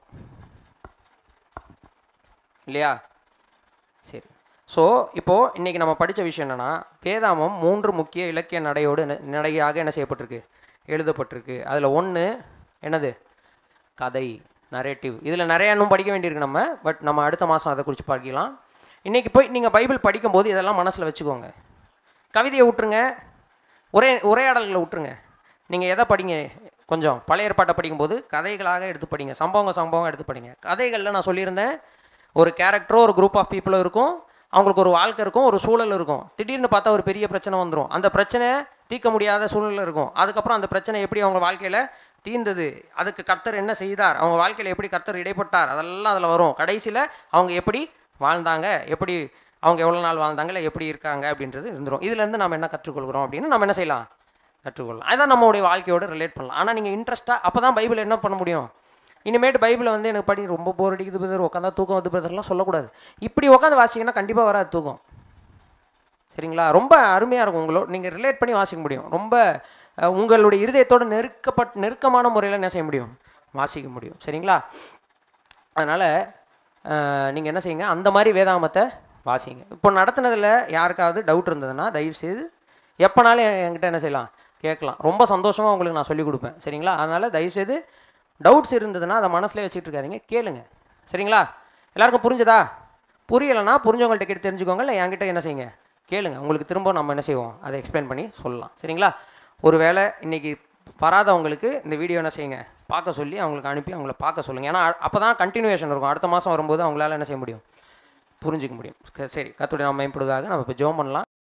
A: இல்லையா சரி ஸோ இப்போது இன்றைக்கி நம்ம படித்த விஷயம் என்னென்னா வேதாமம் மூன்று முக்கிய இலக்கிய நடையோடு ந- நடையாக என்ன செய்யப்பட்டிருக்கு எழுதப்பட்டிருக்கு அதில் ஒன்று என்னது கதை நரேட்டிவ் இதில் நிறைய இன்னும் படிக்க வேண்டியிருக்கு நம்ம பட் நம்ம அடுத்த மாதம் அதை குறித்து படிக்கலாம் இன்றைக்கி போய் நீங்கள் பைபிள் படிக்கும்போது இதெல்லாம் மனசில் வச்சுக்கோங்க கவிதையை விட்டுருங்க உரை உரையாடல்களை விட்டுருங்க நீங்கள் எதை படிங்க கொஞ்சம் பழைய ஏற்பாட்டை படிக்கும்போது கதைகளாக எடுத்து படிங்க சம்பவங்க சம்பவம் எடுத்து படிங்க கதைகளில் நான் சொல்லியிருந்தேன் ஒரு கேரக்டரோ ஒரு குரூப் ஆஃப் பீப்புளோ இருக்கும் அவங்களுக்கு ஒரு வாழ்க்கை இருக்கும் ஒரு சூழல் இருக்கும் திடீர்னு பார்த்தா ஒரு பெரிய பிரச்சனை வந்துடும் அந்த பிரச்சனை தீர்க்க முடியாத சூழ்நிலை இருக்கும் அதுக்கப்புறம் அந்த பிரச்சனை எப்படி அவங்க வாழ்க்கையில் தீர்ந்தது அதுக்கு கர்த்தர் என்ன செய்தார் அவங்க வாழ்க்கையில் எப்படி கர்த்தர் இடைப்பட்டார் அதெல்லாம் அதில் வரும் கடைசியில் அவங்க எப்படி வாழ்ந்தாங்க எப்படி அவங்க எவ்வளோ நாள் வாழ்ந்தாங்க இல்லை எப்படி இருக்காங்க அப்படின்றது இருந்துரும் இதுலேருந்து நம்ம என்ன கற்றுக்கொள்கிறோம் அப்படின்னு நம்ம என்ன செய்யலாம் கற்றுக்கொள்ளலாம் அதான் நம்மளுடைய வாழ்க்கையோட ரிலேட் பண்ணலாம் ஆனால் நீங்கள் இன்ட்ரெஸ்ட்டாக அப்போ தான் பைபிள் என்ன பண்ண முடியும் இனிமேட்டு பைபிளை வந்து எனக்கு படி ரொம்ப போர் அடிக்குது பிரதர் உட்காந்தா தூக்கம் வந்து பிரதர்லாம் சொல்லக்கூடாது இப்படி உட்காந்து வாசிங்கன்னா கண்டிப்பாக வராது தூக்கம் சரிங்களா ரொம்ப அருமையாக இருக்கும் உங்களோட நீங்கள் ரிலேட் பண்ணி வாசிக்க முடியும் ரொம்ப அஹ், உங்களுடைய இருதயத்தோட நெருக்கப்பட் நெருக்கமான முறையில் என்ன செய்ய முடியும் வாசிக்க முடியும் சரிங்களா அதனால் நீங்கள் என்ன செய்யுங்க அந்த மாதிரி வேதாமத்தை வாசிங்க இப்போ நடத்துனதில் யாருக்காவது டவுட் இருந்ததுன்னா தயவுசெய்து எப்போனாலும் என்- என்கிட்ட என்ன செய்யலாம் கேட்கலாம் ரொம்ப சந்தோஷமாக உங்களுக்கு நான் சொல்லிக் கொடுப்பேன் சரிங்களா அதனால் தயவுசெய்து டவுட்ஸ் இருந்ததுன்னா அதை மனசுல வச்சுட்டு இருக்காதீங்க கேளுங்க சரிங்களா எல்லாருக்கும் புரிஞ்சதா புரியலைன்னா புரிஞ்சவங்கள்ட்ட கேட்டு தெரிஞ்சுக்கோங்க இல்லை என்கிட்ட என்ன செய்யுங்க கேளுங்க உங்களுக்கு திரும்ப நம்ம என்ன செய்வோம் அதை எக்ஸ்பிளைன் பண்ணி சொல்லலாம் சரிங்களா ஒருவேளை இன்னைக்கு வராதவங்களுக்கு இந்த வீடியோ என்ன செய்யுங்க பார்க்க சொல்லி அவங்களுக்கு அனுப்பி அவங்கள பார்க்க சொல்லுங்கள் ஏன்னா அப்போ தான் கண்டினியூவேஷன் இருக்கும் அடுத்த மாதம் வரும்போது அவங்களால என்ன செய்ய முடியும் புரிஞ்சிக்க முடியும் சரி கத்துடைய நாம் மேம்படுவதாக நம்ம இப்போ ஜெபம் பண்ணலாம்